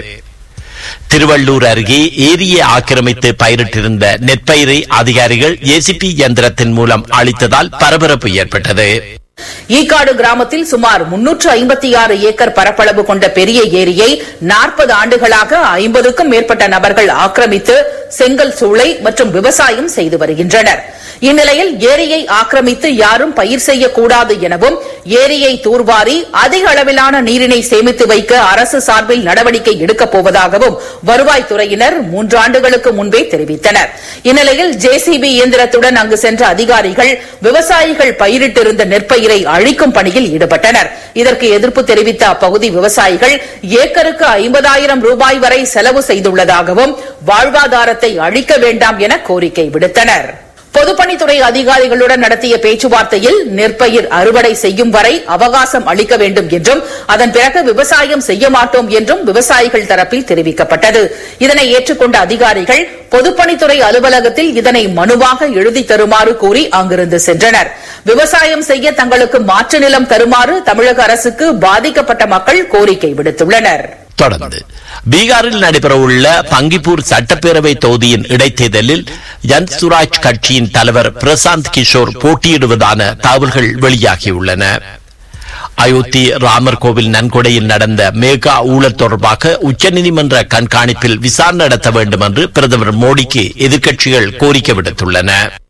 திருவள்ளூர் அருகே ஏரியை ஆக்கிரமித்து பயிரிட்டிருந்த நெற்பயிரை அதிகாரிகள் ஏசிபி இயந்திரத்தின் மூலம் அழித்ததால் பரபரப்பு ஏற்பட்டது ஈக்காடு கிராமத்தில் சுமார் முன்னூற்று ஐம்பத்தி ஆறு ஏக்கர் பரப்பளவு கொண்ட பெரிய ஏரியை நாற்பது ஆண்டுகளாக ஐம்பதுக்கும் மேற்பட்ட நபர்கள் ஆக்கிரமித்து செங்கல் சூளை மற்றும் விவசாயம் செய்து வருகின்றனர் இந்நிலையில் ஏரியை ஆக்கிரமித்து யாரும் பயிர் செய்யக்கூடாது எனவும் ஏரியை தூர்வாரி அதிக அளவிலான நீரினை சேமித்து வைக்க அரசு சார்பில் நடவடிக்கை எடுக்கப் போவதாகவும் வருவாய்த்துறையினர் மூன்றாண்டுகளுக்கு முன்பே தெரிவித்தனர் இந்நிலையில் ஜேசிபி இயந்திரத்துடன் அங்கு சென்ற அதிகாரிகள் விவசாயிகள் பயிரிட்டிருந்த நெற்பயிரை அழிக்கும் பணியில் ஈடுபட்டனர் இதற்கு எதிர்ப்பு தெரிவித்த அப்பகுதி விவசாயிகள் ஏக்கருக்கு ஐம்பதாயிரம் ரூபாய் வரை செலவு செய்துள்ளதாகவும் வாழ்வாதாரத்தை அழிக்க வேண்டாம் என கோரிக்கை விடுத்தனர் பொதுப்பணித்துறை அதிகாரிகளுடன் நடத்திய பேச்சுவார்த்தையில் நெற்பயிர் அறுவடை செய்யும் வரை அவகாசம் அளிக்க வேண்டும் என்றும் அதன் பிறகு விவசாயம் செய்ய மாட்டோம் என்றும் விவசாயிகள் தரப்பில் தெரிவிக்கப்பட்டது இதனை ஏற்றுக்கொண்ட அதிகாரிகள் பொதுப்பணித்துறை அலுவலகத்தில் இதனை மனுவாக எழுதி தருமாறு கூறி அங்கிருந்து சென்றனர் விவசாயம் செய்ய தங்களுக்கு மாற்று நிலம் தருமாறு தமிழக அரசுக்கு பாதிக்கப்பட்ட மக்கள் கோரிக்கை விடுத்துள்ளனர் தொடர்ந்து பீகாரில் நடைபெறவுள்ள பங்கிப்பூர் சட்டப்பேரவை தொகுதியின் இடைத்தேர்தலில் ஜன் சுராஜ் கட்சியின் தலைவர் பிரசாந்த் கிஷோர் போட்டியிடுவதான தகவல்கள் வெளியாகியுள்ளன அயோத்தி ராமர் கோவில் நன்கொடையில் நடந்த மேகா ஊழல் தொடர்பாக உச்சநீதிமன்ற கண்காணிப்பில் விசாரணை நடத்த வேண்டும் என்று பிரதமர் மோடிக்கு எதிர்க்கட்சிகள் கோரிக்கை விடுத்துள்ளன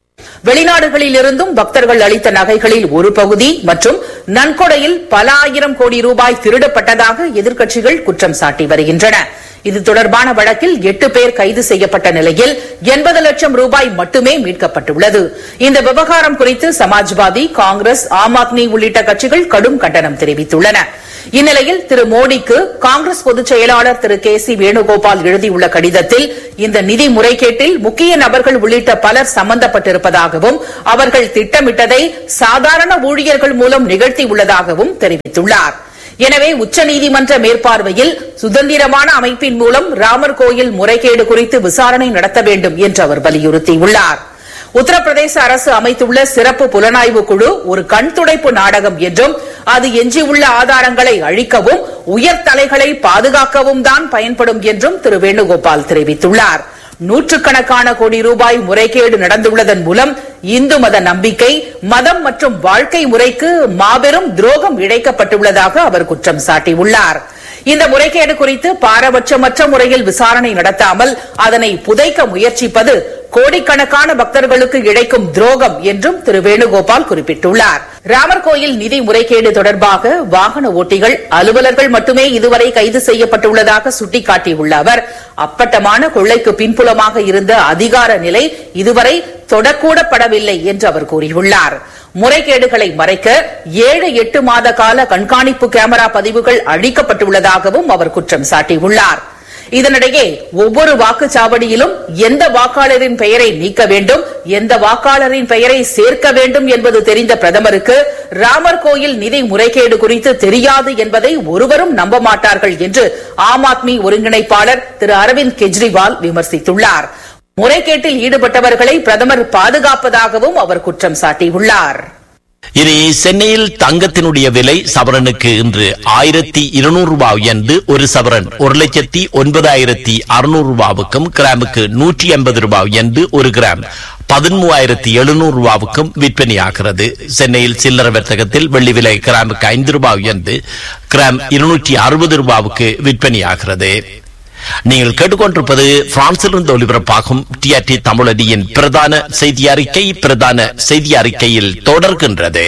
வெளிநாடுகளில் இருந்தும் பக்தர்கள் அளித்த நகைகளில் ஒரு பகுதி மற்றும் நன்கொடையில் பல ஆயிரம் கோடி ரூபாய் திருடப்பட்டதாக எதிர்க்கட்சிகள் குற்றம் சாட்டி வருகின்றன இது தொடர்பான வழக்கில் எட்டு பேர் கைது செய்யப்பட்ட நிலையில் எண்பது லட்சம் ரூபாய் மட்டுமே மீட்கப்பட்டுள்ளது இந்த விவகாரம் குறித்து சமாஜ்வாதி காங்கிரஸ் ஆம் ஆத்மி உள்ளிட்ட கட்சிகள் கடும் கண்டனம் தெரிவித்துள்ளன இந்நிலையில் திரு மோடிக்கு காங்கிரஸ் பொதுச் செயலாளர் திரு கே சி வேணுகோபால் எழுதியுள்ள கடிதத்தில் இந்த நிதி முறைகேட்டில் முக்கிய நபர்கள் உள்ளிட்ட பலர் சம்பந்தப்பட்டிருப்பதாகவும் அவர்கள் திட்டமிட்டதை சாதாரண ஊழியர்கள் மூலம் நிகழ்த்தியுள்ளதாகவும் தெரிவித்துள்ளார் எனவே உச்சநீதிமன்ற மேற்பார்வையில் சுதந்திரமான அமைப்பின் மூலம் ராமர் கோயில் முறைகேடு குறித்து விசாரணை நடத்த வேண்டும் என்று அவர் வலியுறுத்தியுள்ளார் உத்தரப்பிரதேச அரசு அமைத்துள்ள சிறப்பு புலனாய்வு குழு ஒரு கண் துடைப்பு நாடகம் என்றும் அது எஞ்சியுள்ள ஆதாரங்களை அழிக்கவும் உயர் தலைகளை பாதுகாக்கவும் தான் பயன்படும் என்றும் திரு வேணுகோபால் தெரிவித்துள்ளார் நூற்றுக்கணக்கான கோடி ரூபாய் முறைகேடு நடந்துள்ளதன் மூலம் இந்து மத நம்பிக்கை மதம் மற்றும் வாழ்க்கை முறைக்கு மாபெரும் துரோகம் இழைக்கப்பட்டுள்ளதாக அவர் குற்றம் சாட்டியுள்ளார் இந்த முறைகேடு குறித்து பாரபட்சமற்ற முறையில் விசாரணை நடத்தாமல் அதனை புதைக்க முயற்சிப்பது கோடிக்கணக்கான பக்தர்களுக்கு இழைக்கும் துரோகம் என்றும் திரு வேணுகோபால் குறிப்பிட்டுள்ளார் ராமர் கோயில் நிதி முறைகேடு தொடர்பாக வாகன ஓட்டிகள் அலுவலர்கள் மட்டுமே இதுவரை கைது செய்யப்பட்டுள்ளதாக சுட்டிக்காட்டியுள்ள அவர் அப்பட்டமான கொள்ளைக்கு பின்புலமாக இருந்த அதிகார நிலை இதுவரை தொடக்கூடப்படவில்லை என்று அவர் கூறியுள்ளார் முறைகேடுகளை மறைக்க ஏழு எட்டு மாத கால கண்காணிப்பு கேமரா பதிவுகள் அழிக்கப்பட்டுள்ளதாகவும் அவர் குற்றம் சாட்டியுள்ளார் இதனிடையே ஒவ்வொரு வாக்குச்சாவடியிலும் எந்த வாக்காளரின் பெயரை நீக்க வேண்டும் எந்த வாக்காளரின் பெயரை சேர்க்க வேண்டும் என்பது தெரிந்த பிரதமருக்கு ராமர் கோயில் நிதி முறைகேடு குறித்து தெரியாது என்பதை ஒருவரும் நம்ப மாட்டார்கள் என்று ஆம் ஆத்மி ஒருங்கிணைப்பாளர் திரு அரவிந்த் கெஜ்ரிவால் விமர்சித்துள்ளார் முறைகேட்டில் ஈடுபட்டவர்களை பிரதமர் பாதுகாப்பதாகவும் அவர் குற்றம் சாட்டியுள்ளார் இனி சென்னையில் தங்கத்தினுடைய விலை சவரனுக்கு இன்று ஆயிரத்தி இருநூறு ரூபாய் என்று ஒரு சவரன் ஒரு லட்சத்தி ஒன்பதாயிரத்தி அறுநூறு ரூபாவுக்கும் கிராமுக்கு நூற்றி எண்பது ரூபாய் என்று ஒரு கிராம் பதிமூவாயிரத்தி எழுநூறு ரூபாவுக்கும் விற்பனையாகிறது சென்னையில் சில்லறை வர்த்தகத்தில் வெள்ளி விலை கிராமுக்கு ஐந்து ரூபாய் என்று கிராம் இருநூற்றி அறுபது ரூபாவுக்கு விற்பனையாகிறது நீங்கள் கேட்டுக்கொண்டிருப்பது பிரான்சிலிருந்து ஒலிபரப்பாகும் டிஆர்டி தமிழடியின் பிரதான செய்தி அறிக்கை பிரதான செய்தி அறிக்கையில் தொடர்கின்றது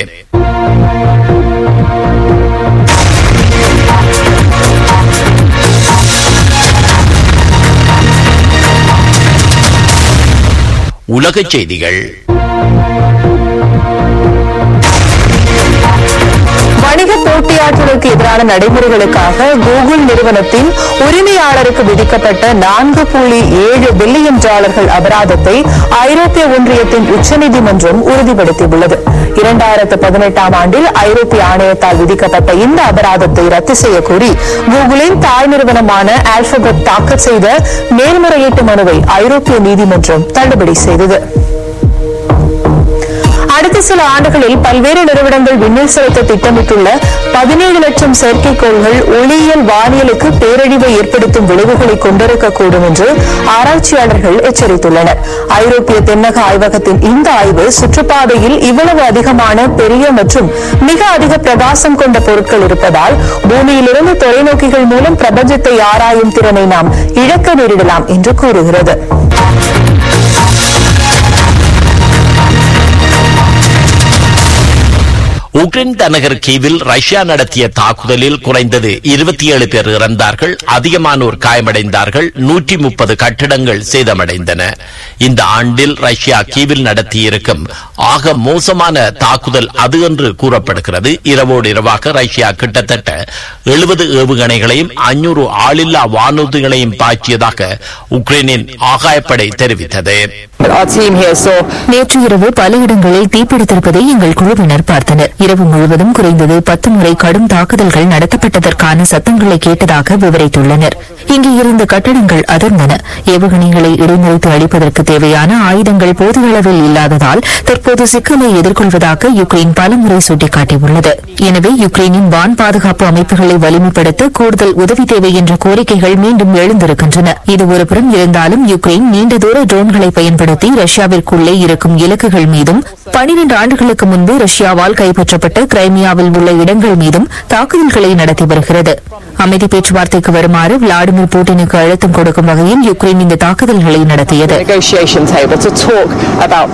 உலகச் செய்திகள் வணிக போட்டியாளர்களுக்கு எதிரான நடைமுறைகளுக்காக கூகுள் நிறுவனத்தின் உரிமையாளருக்கு விதிக்கப்பட்ட நான்கு புள்ளி ஏழு பில்லியன் டாலர்கள் அபராதத்தை ஐரோப்பிய ஒன்றியத்தின் உச்சநீதிமன்றம் உறுதிப்படுத்தியுள்ளது இரண்டாயிரத்து பதினெட்டாம் ஆண்டில் ஐரோப்பிய ஆணையத்தால் விதிக்கப்பட்ட இந்த அபராதத்தை ரத்து செய்ய கோரி கூகுளின் தாய் நிறுவனமான ஆல்பபெட் தாக்கல் செய்த மேல்முறையீட்டு மனுவை ஐரோப்பிய நீதிமன்றம் தள்ளுபடி செய்தது அடுத்த சில ஆண்டுகளில் பல்வேறு நிறுவனங்கள் விண்ணில் செலுத்த திட்டமிட்டுள்ள பதினேழு லட்சம் செயற்கைக்கோள்கள் ஒளியியல் வானியலுக்கு பேரழிவை ஏற்படுத்தும் விளைவுகளை கொண்டிருக்கக்கூடும் என்று ஆராய்ச்சியாளர்கள் எச்சரித்துள்ளனர் ஐரோப்பிய தென்னக ஆய்வகத்தின் இந்த ஆய்வு சுற்றுப்பாதையில் இவ்வளவு அதிகமான பெரிய மற்றும் மிக அதிக பிரகாசம் கொண்ட பொருட்கள் இருப்பதால் பூமியிலிருந்து தொலைநோக்கிகள் மூலம் பிரபஞ்சத்தை ஆராயும் திறனை நாம் இழக்க நேரிடலாம் என்று கூறுகிறது உக்ரைன் தலைநகர் கீவில் ரஷ்யா நடத்திய தாக்குதலில் குறைந்தது இருபத்தி ஏழு பேர் இறந்தார்கள் அதிகமானோர் காயமடைந்தார்கள் நூற்றி முப்பது கட்டிடங்கள் சேதமடைந்தன இந்த ஆண்டில் ரஷ்யா கீவில் நடத்தியிருக்கும் ஆக மோசமான தாக்குதல் அது என்று கூறப்படுகிறது இரவோடு இரவாக ரஷ்யா கிட்டத்தட்ட எழுபது ஏவுகணைகளையும் அஞ்சூறு ஆளில்லா வானூர்திகளையும் பாய்ச்சியதாக உக்ரைனின் ஆகாயப்படை தெரிவித்தது Our team here saw நேற்று இரவு பல இடங்களில் தீப்பிடித்திருப்பதை எங்கள் குழுவினர் பார்த்தனர் இரவு முழுவதும் குறைந்தது பத்து முறை கடும் தாக்குதல்கள் நடத்தப்பட்டதற்கான சத்தங்களை கேட்டதாக விவரித்துள்ளனர் இங்கே இருந்த கட்டடங்கள் அதிர்ந்தன ஏவுகணைகளை இடைமறித்து அழிப்பதற்கு தேவையான ஆயுதங்கள் போதிய அளவில் இல்லாததால் தற்போது சிக்கலை எதிர்கொள்வதாக யுக்ரைன் பலமுறை சுட்டிக்காட்டியுள்ளது எனவே யுக்ரைனின் வான் பாதுகாப்பு அமைப்புகளை வலிமைப்படுத்த கூடுதல் உதவி தேவை என்ற கோரிக்கைகள் மீண்டும் எழுந்திருக்கின்றன இது ஒருபுறம் இருந்தாலும் யுக்ரைன் நீண்ட தூர ட்ரோன்களை பயன்படுத்தி ரஷ்யாவிற்குள்ளே இருக்கும் இலக்குகள் மீதும் பனிரெண்டு ஆண்டுகளுக்கு முன்பு ரஷ்யாவால் கைப்பற்றப்பட்ட கிரைமியாவில் உள்ள இடங்கள் மீதும் தாக்குதல்களை நடத்தி வருகிறது அமைதி பேச்சுவார்த்தைக்கு வருமாறு விளாடிமிர் புட்டினுக்கு அழுத்தம் கொடுக்கும் வகையில் யுக்ரைன் இந்த தாக்குதல்களை நடத்தியது negotiation table to talk about peace.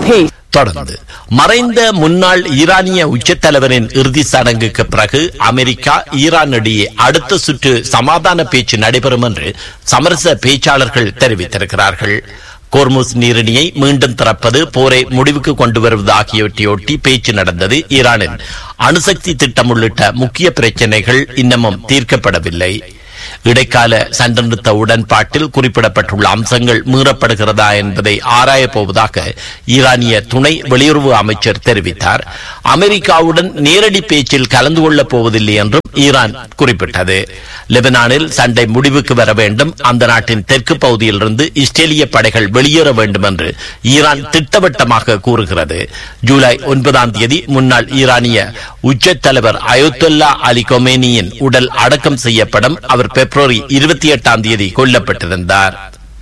தொடர்ந்து மறைந்த முன்னாள் ஈரானிய உச்சத்தலைவரின் இறுதி சடங்குக்கு பிறகு அமெரிக்கா ஈரான் இடையே அடுத்த சுற்று சமாதான பேச்சு நடைபெறும் என்று சமரச பேச்சாளர்கள் தெரிவித்திருக்கிறார்கள் கோர்முஸ் நீரிணியை மீண்டும் திறப்பது போரை முடிவுக்கு கொண்டு வருவது ஆகியவற்றையொட்டி பேச்சு நடந்தது ஈரானின் அணுசக்தி திட்டம் உள்ளிட்ட முக்கிய பிரச்சினைகள் இன்னமும் தீர்க்கப்படவில்லை இடைக்கால சண்டை நிறுத்த உடன்பாட்டில் குறிப்பிடப்பட்டுள்ள அம்சங்கள் மீறப்படுகிறதா என்பதை ஆராயப் போவதாக ஈரானிய துணை வெளியுறவு அமைச்சர் தெரிவித்தார் அமெரிக்காவுடன் நேரடி பேச்சில் கலந்து கொள்ளப் போவதில்லை என்றும் ஈரான் குறிப்பிட்டது லெபனானில் சண்டை முடிவுக்கு வர வேண்டும் அந்த நாட்டின் தெற்கு பகுதியிலிருந்து இஸ்ரேலிய படைகள் வெளியேற வேண்டும் என்று ஈரான் திட்டவட்டமாக கூறுகிறது ஜூலை ஒன்பதாம் தேதி முன்னாள் ஈரானிய உச்ச தலைவர் அயோத்துல்லா அலி கொமேனியின் உடல் அடக்கம் செய்யப்படும் அவர் பிப்ரவரி இருபத்தி எட்டாம் தேதி கொல்லப்பட்டிருந்தார்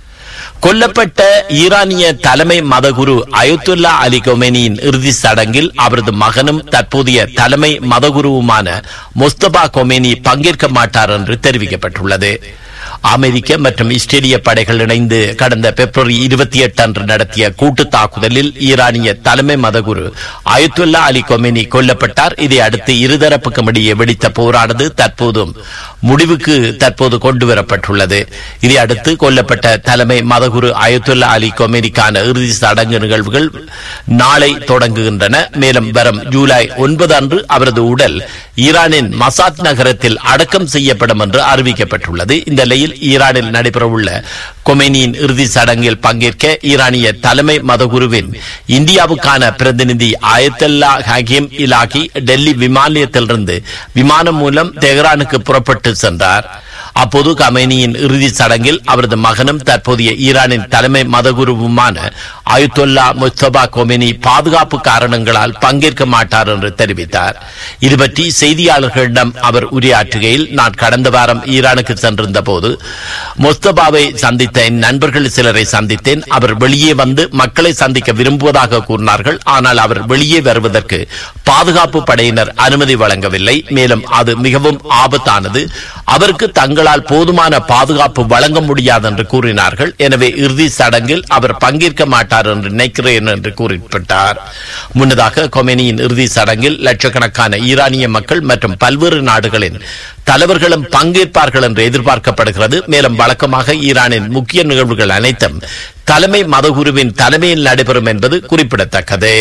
கொல்லப்பட்ட ஈரானிய தலைமை மதகுரு அயோத்துல்லா அலி கொமேனியின் இறுதி சடங்கில் அவரது மகனும் தற்போதைய தலைமை மதகுருவுமான முஸ்தபா கொமேனி பங்கேற்க மாட்டார் என்று தெரிவிக்கப்பட்டுள்ளது அமெரிக்க மற்றும் இஸ்ரேலிய படைகள் இணைந்து கடந்த பிப்ரவரி இருபத்தி எட்டு அன்று நடத்திய கூட்டு தாக்குதலில் ஈரானிய தலைமை மதகுரு அயத்துல்லா அலி கொமேனி கொல்லப்பட்டார் இதை அடுத்து இருதரப்புக்கும் இடையே வெடித்த போரானது தற்போதும் முடிவுக்கு தற்போது கொண்டு வரப்பட்டுள்ளது இதை அடுத்து கொல்லப்பட்ட தலைமை மதகுரு அயத்துல்லா அலி கொமேனிக்கான இறுதி சடங்கு நிகழ்வுகள் நாளை தொடங்குகின்றன மேலும் வரும் ஜூலை ஒன்பது அன்று அவரது உடல் ஈரானின் மசாத் நகரத்தில் அடக்கம் செய்யப்படும் என்று அறிவிக்கப்பட்டுள்ளது இந்த நிலையில் ஈரானில் நடைபெறவுள்ள கொமேனியின் இறுதி சடங்கில் பங்கேற்க ஈரானிய தலைமை மதகுருவின் இந்தியாவுக்கான பிரதிநிதி ஆயத்தல்லா ஹக்கீம் இலாகி டெல்லி விமான நிலையத்திலிருந்து விமானம் மூலம் தெஹ்ரானுக்கு புறப்பட்டு சென்றார் அப்போது கமேனியின் இறுதி சடங்கில் அவரது மகனும் தற்போதைய ஈரானின் தலைமை மதகுருவுமான அயுத்தொல்லா முஸ்தபா கொமேனி பாதுகாப்பு காரணங்களால் பங்கேற்க மாட்டார் என்று தெரிவித்தார் இதுபற்றி செய்தியாளர்களிடம் அவர் உரையாற்றுகையில் நான் கடந்த வாரம் ஈரானுக்கு சென்றிருந்த போது முஸ்தபாவை சந்தித்த என் நண்பர்கள் சிலரை சந்தித்தேன் அவர் வெளியே வந்து மக்களை சந்திக்க விரும்புவதாக கூறினார்கள் ஆனால் அவர் வெளியே வருவதற்கு பாதுகாப்பு படையினர் அனுமதி வழங்கவில்லை மேலும் அது மிகவும் ஆபத்தானது அவருக்கு தங்களால் போதுமான பாதுகாப்பு வழங்க முடியாது என்று கூறினார்கள் எனவே இறுதி சடங்கில் அவர் பங்கேற்க மாட்டார் என்று நினைக்கிறேன் என்று குறிப்பிட்டார் முன்னதாக கொமேனியின் இறுதி சடங்கில் லட்சக்கணக்கான ஈரானிய மக்கள் மற்றும் பல்வேறு நாடுகளின் தலைவர்களும் பங்கேற்பார்கள் என்று எதிர்பார்க்கப்படுகிறது மேலும் வழக்கமாக ஈரானின் முக்கிய நிகழ்வுகள் அனைத்தும் தலைமை மதகுருவின் தலைமையில் நடைபெறும் என்பது குறிப்பிடத்தக்கது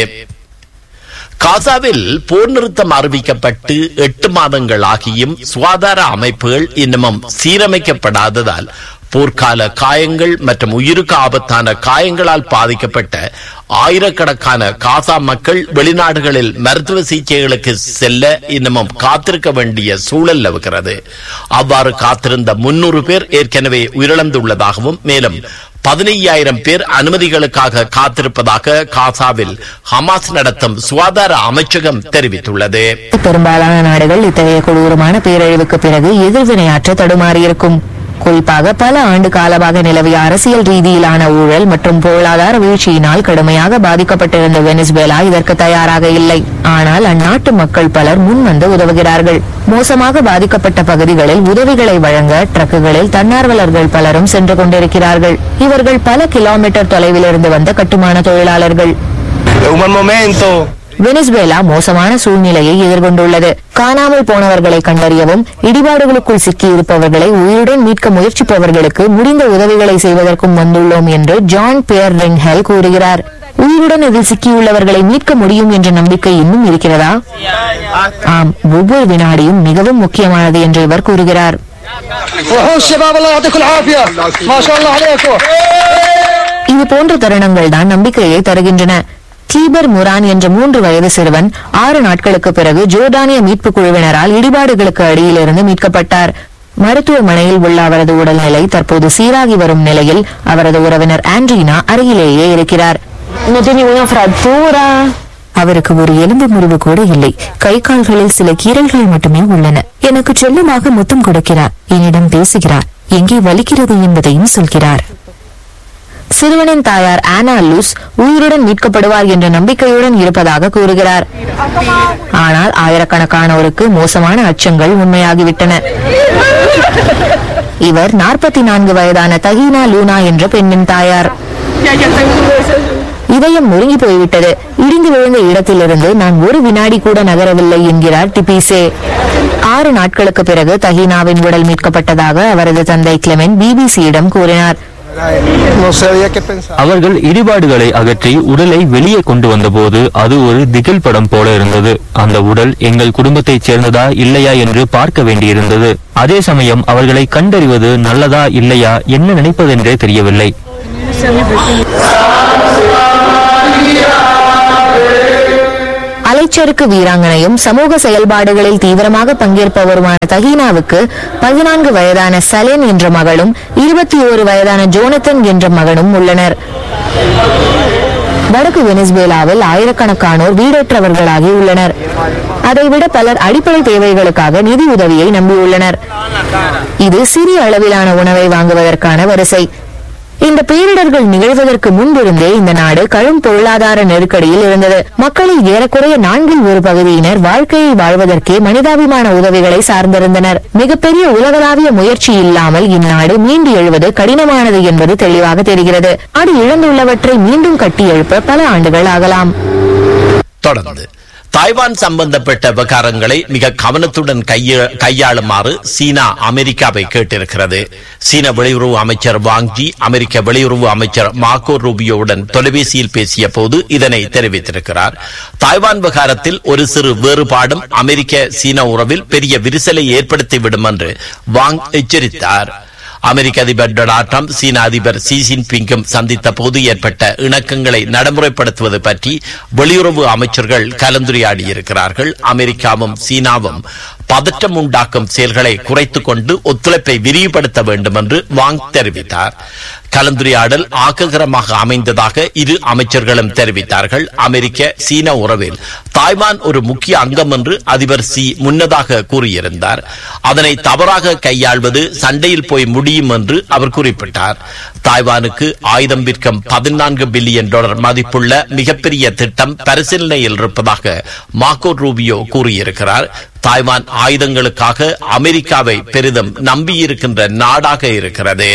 காசாவில் போர் நிறுத்தம் அறிவிக்கப்பட்டு எட்டு மாதங்கள் ஆகியும் சுகாதார அமைப்புகள் இன்னமும் சீரமைக்கப்படாததால் போர்க்கால காயங்கள் மற்றும் உயிருக்கு ஆபத்தான காயங்களால் பாதிக்கப்பட்ட ஆயிரக்கணக்கான காசா மக்கள் வெளிநாடுகளில் மருத்துவ சிகிச்சைகளுக்கு செல்ல இன்னமும் காத்திருக்க வேண்டிய சூழல் நிலவுகிறது அவ்வாறு காத்திருந்த முன்னூறு பேர் ஏற்கனவே உயிரிழந்துள்ளதாகவும் மேலும் பதினையாயிரம் பேர் அனுமதிகளுக்காக காத்திருப்பதாக காசாவில் ஹமாஸ் நடத்தும் சுகாதார அமைச்சகம் தெரிவித்துள்ளது பெரும்பாலான நாடுகள் இத்தகைய கொடூரமான பேரழிவுக்கு பிறகு எதிர்வினையாற்ற தடுமாறியிருக்கும் குறிப்பாக பல ஆண்டு காலமாக நிலவிய அரசியல் ரீதியிலான ஊழல் மற்றும் பொருளாதார வீழ்ச்சியினால் கடுமையாக பாதிக்கப்பட்டிருந்த வெனிசுவேலா இதற்கு தயாராக இல்லை ஆனால் அந்நாட்டு மக்கள் பலர் முன்வந்து உதவுகிறார்கள் மோசமாக பாதிக்கப்பட்ட பகுதிகளில் உதவிகளை வழங்க ட்ரக்குகளில் தன்னார்வலர்கள் பலரும் சென்று கொண்டிருக்கிறார்கள் இவர்கள் பல கிலோமீட்டர் தொலைவில் இருந்து வந்த கட்டுமான தொழிலாளர்கள் வெனிசுவேலா மோசமான சூழ்நிலையை எதிர்கொண்டுள்ளது காணாமல் போனவர்களை கண்டறியவும் இடிபாடுகளுக்குள் சிக்கியிருப்பவர்களை உயிருடன் மீட்க முயற்சிப்பவர்களுக்கு முடிந்த உதவிகளை செய்வதற்கும் வந்துள்ளோம் என்று ஜான் பியர் ரிங்ஹெல் கூறுகிறார் உயிருடன் இதில் சிக்கியுள்ளவர்களை மீட்க முடியும் என்ற நம்பிக்கை இன்னும் இருக்கிறதா ஆம் ஒவ்வொரு வினாடியும் மிகவும் முக்கியமானது என்று இவர் கூறுகிறார் இது போன்ற தருணங்கள் தான் நம்பிக்கையை தருகின்றன கிளீபர் முரான் என்ற மூன்று வயது சிறுவன் ஆறு நாட்களுக்கு பிறகு ஜோர்டானிய மீட்புக் குழுவினரால் இடிபாடுகளுக்கு அடியிலிருந்து மீட்கப்பட்டார் மருத்துவமனையில் உள்ள அவரது உடல்நிலை தற்போது சீராகி வரும் நிலையில் அவரது உறவினர் ஆண்ட்ரீனா அருகிலேயே இருக்கிறார் அவருக்கு ஒரு எலும்பு முறிவு கூட இல்லை கை கால்களில் சில கீறல்கள் மட்டுமே உள்ளன எனக்கு செல்லமாக முத்தம் கொடுக்கிறார் என்னிடம் பேசுகிறார் எங்கே வலிக்கிறது என்பதையும் சொல்கிறார் சிறுவனின் தாயார் ஆனா லூஸ் உயிருடன் மீட்கப்படுவார் என்ற நம்பிக்கையுடன் இருப்பதாக கூறுகிறார் ஆனால் ஆயிரக்கணக்கானோருக்கு மோசமான அச்சங்கள் உண்மையாகிவிட்டன இவர் நாற்பத்தி நான்கு வயதான தகீனா லூனா என்ற பெண்ணின் தாயார் இதயம் நொறுங்கி போய்விட்டது இடிந்து விழுந்த இடத்திலிருந்து நான் ஒரு வினாடி கூட நகரவில்லை என்கிறார் டிபிசே ஆறு நாட்களுக்கு பிறகு தஹீனாவின் உடல் மீட்கப்பட்டதாக அவரது தந்தை கிளெமென் பிபிசியிடம் கூறினார் No sabía qué pensar. அவர்கள் இடிபாடுகளை அகற்றி உடலை வெளியே கொண்டு வந்தபோது அது ஒரு திகில் படம் போல இருந்தது அந்த உடல் எங்கள் குடும்பத்தைச் சேர்ந்ததா இல்லையா என்று பார்க்க வேண்டியிருந்தது அதே சமயம் அவர்களை கண்டறிவது நல்லதா இல்லையா என்ன நினைப்பதென்றே தெரியவில்லை அலைச்சறுக்கு வீராங்கனையும் சமூக செயல்பாடுகளில் தீவிரமாக பங்கேற்பவருமான தஹீனாவுக்கு பதினான்கு வயதான சலேன் என்ற மகளும் இருபத்தி ஓரு வயதான ஜோனத்தன் என்ற மகனும் உள்ளனர் வடக்கு வெனிசுவேலாவில் ஆயிரக்கணக்கானோர் வீடற்றவர்களாகி உள்ளனர் அதைவிட பலர் அடிப்படை தேவைகளுக்காக நிதி உதவியை நம்பியுள்ளனர் இது சிறிய அளவிலான உணவை வாங்குவதற்கான வரிசை இந்த பேரிடர்கள் நிகழ்வதற்கு முன்பிருந்தே இந்த நாடு கடும் பொருளாதார நெருக்கடியில் இருந்தது மக்களில் ஏறக்குறைய நான்கில் ஒரு பகுதியினர் வாழ்க்கையை வாழ்வதற்கே மனிதாபிமான உதவிகளை சார்ந்திருந்தனர் மிகப்பெரிய உலகளாவிய முயற்சி இல்லாமல் இந்நாடு மீண்டு எழுவது கடினமானது என்பது தெளிவாக தெரிகிறது நாடு இழந்துள்ளவற்றை மீண்டும் கட்டி எழுப்ப பல ஆண்டுகள் ஆகலாம் தொடர்ந்து தாய்வான் சம்பந்தப்பட்ட விவகாரங்களை மிக கவனத்துடன் கைய- கையாளுமாறு சீனா அமெரிக்காவை கேட்டிருக்கிறது சீன வெளியுறவு அமைச்சர் வாங்ஜி அமெரிக்க வெளியுறவு அமைச்சர் மார்கோ ரூபியோவுடன் தொலைபேசியில் பேசிய போது இதனை தெரிவித்திருக்கிறார் தாய்வான் விவகாரத்தில் ஒரு சிறு வேறுபாடும் அமெரிக்க சீன உறவில் பெரிய விரிசலை ஏற்படுத்திவிடும் என்று வாங் எச்சரித்தார் அமெரிக்க அதிபர் டொனால்ட் ட்ரம்ப் சீன அதிபர் ஷி ஜின்பிங்கும் சந்தித்த போது ஏற்பட்ட இணக்கங்களை நடைமுறைப்படுத்துவது பற்றி வெளியுறவு அமைச்சர்கள் கலந்துரையாடியிருக்கிறார்கள் அமெரிக்காவும் சீனாவும் பதற்றம் உண்டாக்கும் செயல்களை குறைத்துக் கொண்டு ஒத்துழைப்பை விரிவுபடுத்த வேண்டும் என்று வாங் தெரிவித்தார் கலந்துரையாடல் ஆக்ககரமாக அமைந்ததாக இரு அமைச்சர்களும் தெரிவித்தார்கள் அமெரிக்க சீன உறவில் தாய்வான் ஒரு முக்கிய அங்கம் என்று அதிபர் சி முன்னதாக கூறியிருந்தார் அதனை தவறாக கையாள்வது சண்டையில் போய் முடியும் என்று அவர் குறிப்பிட்டார் தாய்வானுக்கு ஆயுதம் விற்கும் பதினான்கு பில்லியன் டாலர் மதிப்புள்ள மிகப்பெரிய திட்டம் பரிசீலனையில் இருப்பதாக மார்கோ ரூபியோ கூறியிருக்கிறார் தாய்வான் ஆயுதங்களுக்காக அமெரிக்காவை பெரிதும் நம்பியிருக்கின்ற நாடாக இருக்கிறது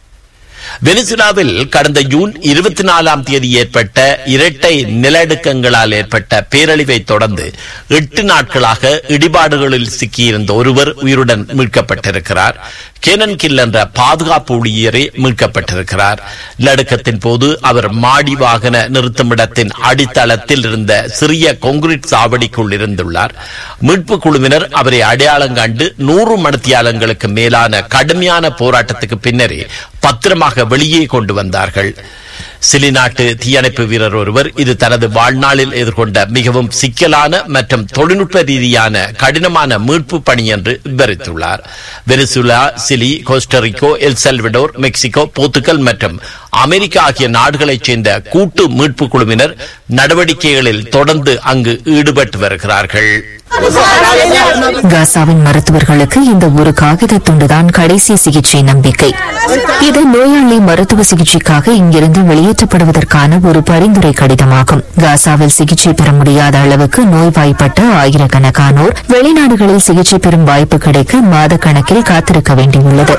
வெனிசுலாவில் கடந்த ஜூன் இருபத்தி நாலாம் தேதி ஏற்பட்ட இரட்டை நிலநடுக்கங்களால் ஏற்பட்ட பேரழிவை தொடர்ந்து எட்டு நாட்களாக இடிபாடுகளில் சிக்கியிருந்த ஒருவர் உயிருடன் மீட்கப்பட்டிருக்கிறார் கேனன் கில் என்ற பாதுகாப்பு ஊழியரே மீட்கப்பட்டிருக்கிறார் நிலநடுக்கத்தின் போது அவர் மாடி வாகன நிறுத்துமிடத்தின் அடித்தளத்தில் இருந்த சிறிய கொங்கிரீட் சாவடிக்குள் இருந்துள்ளார் மீட்பு குழுவினர் அவரை அடையாளம் கண்டு நூறு மணித்தியாலங்களுக்கு மேலான கடுமையான போராட்டத்துக்கு பின்னரே பத்திரமாக வெளியே கொண்டு வந்தார்கள் சிலி நாட்டு தீயணைப்பு வீரர் ஒருவர் இது தனது வாழ்நாளில் எதிர்கொண்ட மிகவும் சிக்கலான மற்றும் தொழில்நுட்ப ரீதியான கடினமான மீட்பு பணி என்று விவரித்துள்ளார் Venezuela Chile Costa Rica El Salvador Mexico Portugal மற்றும் அமெரிக்கா ஆகிய நாடுகளைச் சேர்ந்த கூட்டு மீட்பு குழுவினர் நடவடிக்கைகளில் தொடர்ந்து அங்கு ஈடுபட்டு வருகிறார்கள் காசாவின் மருத்துவர்களுக்கு இந்த ஒரு காகித துண்டுதான் கடைசி சிகிச்சை நம்பிக்கை இது நோயாளி மருத்துவ சிகிச்சைக்காக இங்கிருந்து வெளியேற்றப்படுவதற்கான ஒரு பரிந்துரை கடிதமாகும் காசாவில் சிகிச்சை பெற முடியாத அளவுக்கு நோய்வாய்ப்பட்ட ஆயிரக்கணக்கானோர் வெளிநாடுகளில் சிகிச்சை பெறும் வாய்ப்பு கிடைக்க மாத கணக்கில் காத்திருக்க வேண்டியுள்ளது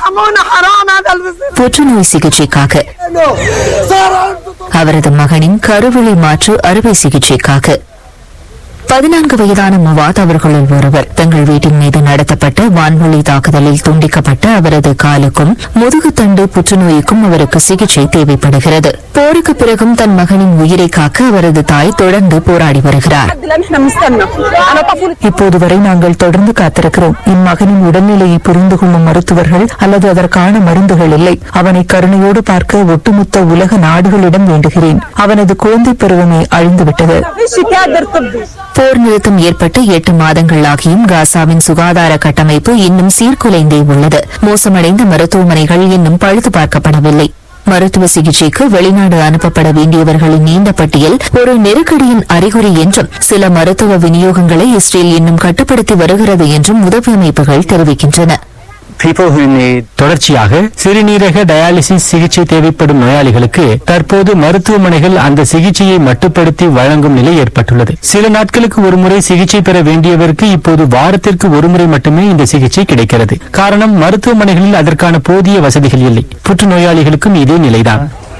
புற்றுநோய் சிகிச்சைக்காக அவரது மகனின் கருவிழி மாற்று அறுவை சிகிச்சைக்காக பதினான்கு வயதான முவாத் அவர்களுள் ஒருவர் தங்கள் வீட்டின் மீது நடத்தப்பட்ட வான்வழி தாக்குதலில் துண்டிக்கப்பட்ட அவரது காலுக்கும் முதுகுத்தண்டு புற்றுநோய்க்கும் அவருக்கு சிகிச்சை தேவைப்படுகிறது போருக்கு பிறகும் தன் மகனின் உயிரை காக்க அவரது தாய் தொடர்ந்து போராடி வருகிறார் இப்போது வரை நாங்கள் தொடர்ந்து காத்திருக்கிறோம் என் மகனின் உடல்நிலையை புரிந்து கொள்ளும் மருத்துவர்கள் அல்லது அதற்கான மருந்துகள் இல்லை அவனை கருணையோடு பார்க்க ஒட்டுமொத்த உலக நாடுகளிடம் வேண்டுகிறேன் அவனது குழந்தை பருவமே அழிந்துவிட்டது போர் நிறுத்தம் ஏற்பட்டு எட்டு மாதங்கள் ஆகியும் காசாவின் சுகாதார கட்டமைப்பு இன்னும் சீர்குலைந்தே உள்ளது மோசமடைந்த மருத்துவமனைகள் இன்னும் பழுது பார்க்கப்படவில்லை மருத்துவ சிகிச்சைக்கு வெளிநாடு அனுப்பப்பட வேண்டியவர்களின் நீண்ட பட்டியல் ஒரு நெருக்கடியின் அறிகுறி என்றும் சில மருத்துவ விநியோகங்களை இஸ்ரேல் இன்னும் கட்டுப்படுத்தி வருகிறது என்றும் உதவி அமைப்புகள் தெரிவிக்கின்றன people who need தொடர்ச்சியாக சிறுநீரக டயாலிசிஸ் சிகிச்சை தேவைப்படும் நோயாளிகளுக்கு தற்போது மருத்துவமனைகள் அந்த சிகிச்சையை மட்டுப்படுத்தி வழங்கும் நிலை ஏற்பட்டுள்ளது சில நாட்களுக்கு ஒருமுறை சிகிச்சை பெற வேண்டியவருக்கு இப்போது வாரத்திற்கு ஒருமுறை மட்டுமே இந்த சிகிச்சை கிடைக்கிறது காரணம் மருத்துவமனைகளில் அதற்கான போதிய வசதிகள் இல்லை புற்றுநோயாளிகளுக்கும் இதே நிலைதான்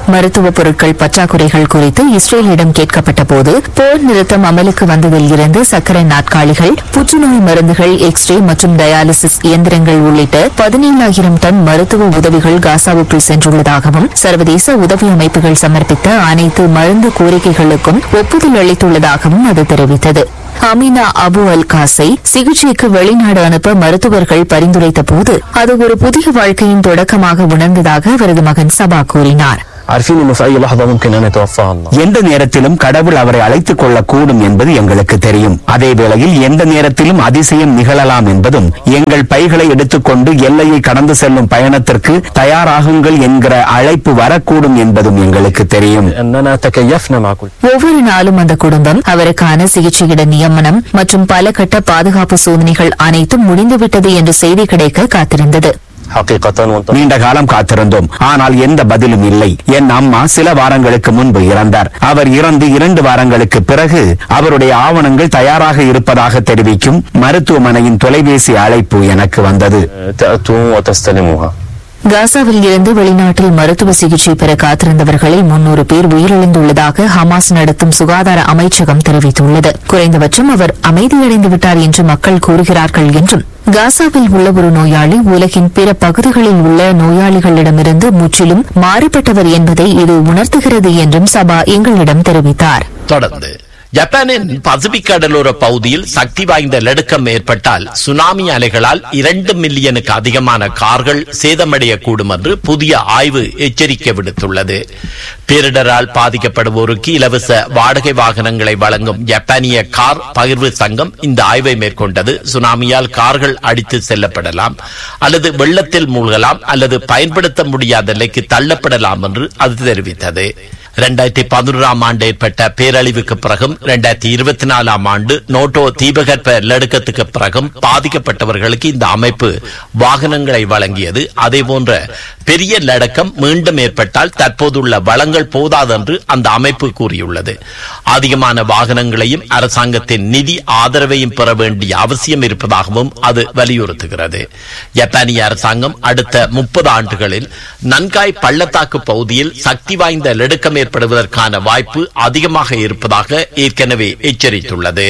மருத்துவ பொருட்கள் பற்றாக்குறைகள் குறித்து இஸ்ரேலிடம் கேட்கப்பட்ட போது போர் நிறுத்தம் அமலுக்கு வந்ததில் இருந்து சக்கரை நாட்காலிகள் புற்றுநோய் மருந்துகள் எக்ஸ்ரே மற்றும் டயாலிசிஸ் இயந்திரங்கள் உள்ளிட்ட பதினேழாயிரம் டன் மருத்துவ உதவிகள் காசாவுக்குள் சென்றுள்ளதாகவும் சர்வதேச உதவி அமைப்புகள் சமர்ப்பித்த அனைத்து மருந்து கோரிக்கைகளுக்கும் ஒப்புதல் அளித்துள்ளதாகவும் அது தெரிவித்தது அமினா அபு அல் காசை சிகிச்சைக்கு வெளிநாடு அனுப்ப மருத்துவர்கள் பரிந்துரைத்த போது அது ஒரு புதிய வாழ்க்கையின் தொடக்கமாக உணர்ந்ததாக அவரது மகன் சபா கூறினார் عارفين انه في اي لحظه ممكن ان يتوفاها الله எந்த நேரத்திலும் கடவுள் அவரை அழைத்துக் கொள்ளக்கூடும் என்பது எங்களுக்கு தெரியும் அதே வேளையில் எந்த நேரத்திலும் அதிசயம் நிகழலாம் என்பதும் எங்கள் பைகளை எடுத்துக்கொண்டு எல்லையை கடந்து செல்லும் பயணத்திற்கு தயாராகுங்கள் என்கிற அழைப்பு வரக்கூடும் என்பதும் எங்களுக்கு தெரியும் اننا تكيفنا مع كل ஒவ்வொரு நாளும் அந்த குடும்பம் அவருக்கான சிகிச்சையிட நியமனம் மற்றும் பல கட்ட பாதுகாப்பு சோதனைகள் அனைத்தும் முடிந்துவிட்டது என்ற செய்தி கிடைக்க காத்திருந்தது حقيقه وانت நீண்ட காலம் காத்திருந்தோம் ஆனால் எந்த பதிலும் இல்லை என் அம்மா சில வாரங்களுக்கு முன்பு இறந்தார் அவர் இறந்து இரண்டு வாரங்களுக்கு பிறகு அவருடைய ஆவணங்கள் தயாராக இருப்பதாக தெரிவிக்கும் மருத்துவமனையின் தொலைபேசி அழைப்பு எனக்கு வந்தது تاتوا وتستلموها காசாவில் இருந்து வெளிநாட்டில் மருத்துவ சிகிச்சை பெற காத்திருந்தவர்களில் முன்னூறு பேர் உயிரிழந்துள்ளதாக ஹமாஸ் நடத்தும் சுகாதார அமைச்சகம் தெரிவித்துள்ளது குறைந்தபட்சம் அவர் அமைதியடைந்து விட்டார் என்று மக்கள் கூறுகிறார்கள் என்றும் காசாவில் உள்ள ஒரு நோயாளி உலகின் பிற பகுதிகளில் உள்ள நோயாளிகளிடமிருந்து முற்றிலும் மாறுபட்டவர் என்பதை இது உணர்த்துகிறது என்றும் சபா எங்களிடம் தெரிவித்தார் தொடர்ந்து ஜப்பானின் பசிபிக் கடலோர பகுதியில் சக்தி வாய்ந்த நடுக்கம் ஏற்பட்டால் சுனாமி அலைகளால் இரண்டு மில்லியனுக்கு அதிகமான கார்கள் சேதமடையக்கூடும் என்று புதிய ஆய்வு எச்சரிக்கை விடுத்துள்ளது பேரிடரால் பாதிக்கப்படுவோருக்கு இலவச வாடகை வாகனங்களை வழங்கும் ஜப்பானிய கார் பகிர்வு சங்கம் இந்த ஆய்வை மேற்கொண்டது சுனாமியால் கார்கள் அடித்து செல்லப்படலாம் அல்லது வெள்ளத்தில் மூழ்கலாம் அல்லது பயன்படுத்த முடியாத நிலைக்கு தள்ளப்படலாம் என்று அது தெரிவித்தது இரண்டாயிரத்தி பதினோராம் ஆண்டு ஏற்பட்ட பேரழிவுக்கு பிறகும் இரண்டாயிரத்தி இருபத்தி நாலாம் ஆண்டு நோட்டோ தீபகற்ப நடுக்கத்துக்கு பிறகும் பாதிக்கப்பட்டவர்களுக்கு இந்த அமைப்பு வாகனங்களை வழங்கியது அதே போன்ற பெரிய லடக்கம் மீண்டும் ஏற்பட்டால் தற்போதுள்ள வளங்கள் போதாது என்று அந்த அமைப்பு கூறியுள்ளது அதிகமான வாகனங்களையும் அரசாங்கத்தின் நிதி ஆதரவையும் பெற வேண்டிய அவசியம் இருப்பதாகவும் அது வலியுறுத்துகிறது ஜப்பானிய அரசாங்கம் அடுத்த முப்பது ஆண்டுகளில் நன்காய் பள்ளத்தாக்கு பகுதியில் சக்தி வாய்ந்த நெடுக்கம் ஏற்படுவதற்கான வாய்ப்பு அதிகமாக இருப்பதாக ஏற்கனவே எச்சரித்துள்ளது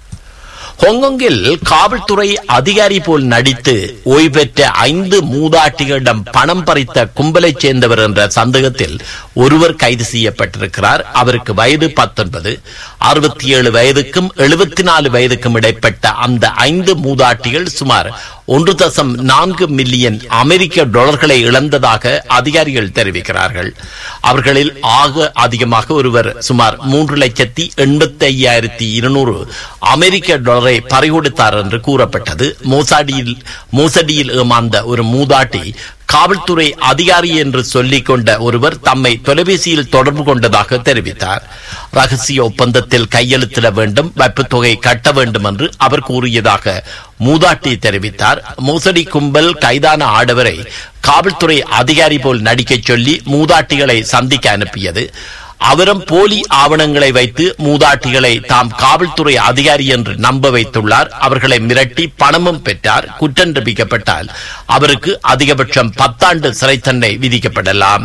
ஹாங்காங்கில் காவல்துறை அதிகாரி போல் நடித்து ஓய்வு பெற்ற ஐந்து மூதாட்டிகளிடம் பணம் பறித்த கும்பலைச் சேர்ந்தவர் என்ற சந்தேகத்தில் ஒருவர் கைது செய்யப்பட்டிருக்கிறார் அவருக்கு வயது பத்தொன்பது அறுபத்தி ஏழு வயதுக்கும் எழுபத்தி நாலு வயதுக்கும் இடைப்பட்ட அந்த ஐந்து மூதாட்டிகள் சுமார் ஒன்று தசம் நான்கு மில்லியன் அமெரிக்க டாலர்களை இழந்ததாக அதிகாரிகள் தெரிவிக்கிறார்கள் அவர்களில் ஆக அதிகமாக ஒருவர் சுமார் மூன்று லட்சத்தி எண்பத்தி ஐயாயிரத்தி இருநூறு அமெரிக்க டாலரை பறிகொடுத்தார் என்று கூறப்பட்டது மோசாடியில் மோசடியில் ஏமாந்த ஒரு மூதாட்டி காவல்துறை அதிகாரி என்று சொல்லிக் கொண்ட ஒருவர் தம்மை தொலைபேசியில் தொடர்பு கொண்டதாக தெரிவித்தார் ரகசிய ஒப்பந்தத்தில் கையெழுத்திட வேண்டும் வைப்புத் தொகை கட்ட வேண்டும் என்று அவர் கூறியதாக மூதாட்டி தெரிவித்தார் மோசடி கும்பல் கைதான ஆடவரை காவல்துறை அதிகாரி போல் நடிக்கச் சொல்லி மூதாட்டிகளை சந்திக்க அனுப்பியது அவரும் போலி ஆவணங்களை வைத்து மூதாட்டிகளை தாம் காவல்துறை அதிகாரி என்று நம்ப வைத்துள்ளார் அவர்களை மிரட்டி பணமும் பெற்றார் குற்றம் நிரூபிக்கப்பட்டால் அவருக்கு அதிகபட்சம் பத்தாண்டு சிறை தண்டனை விதிக்கப்படலாம்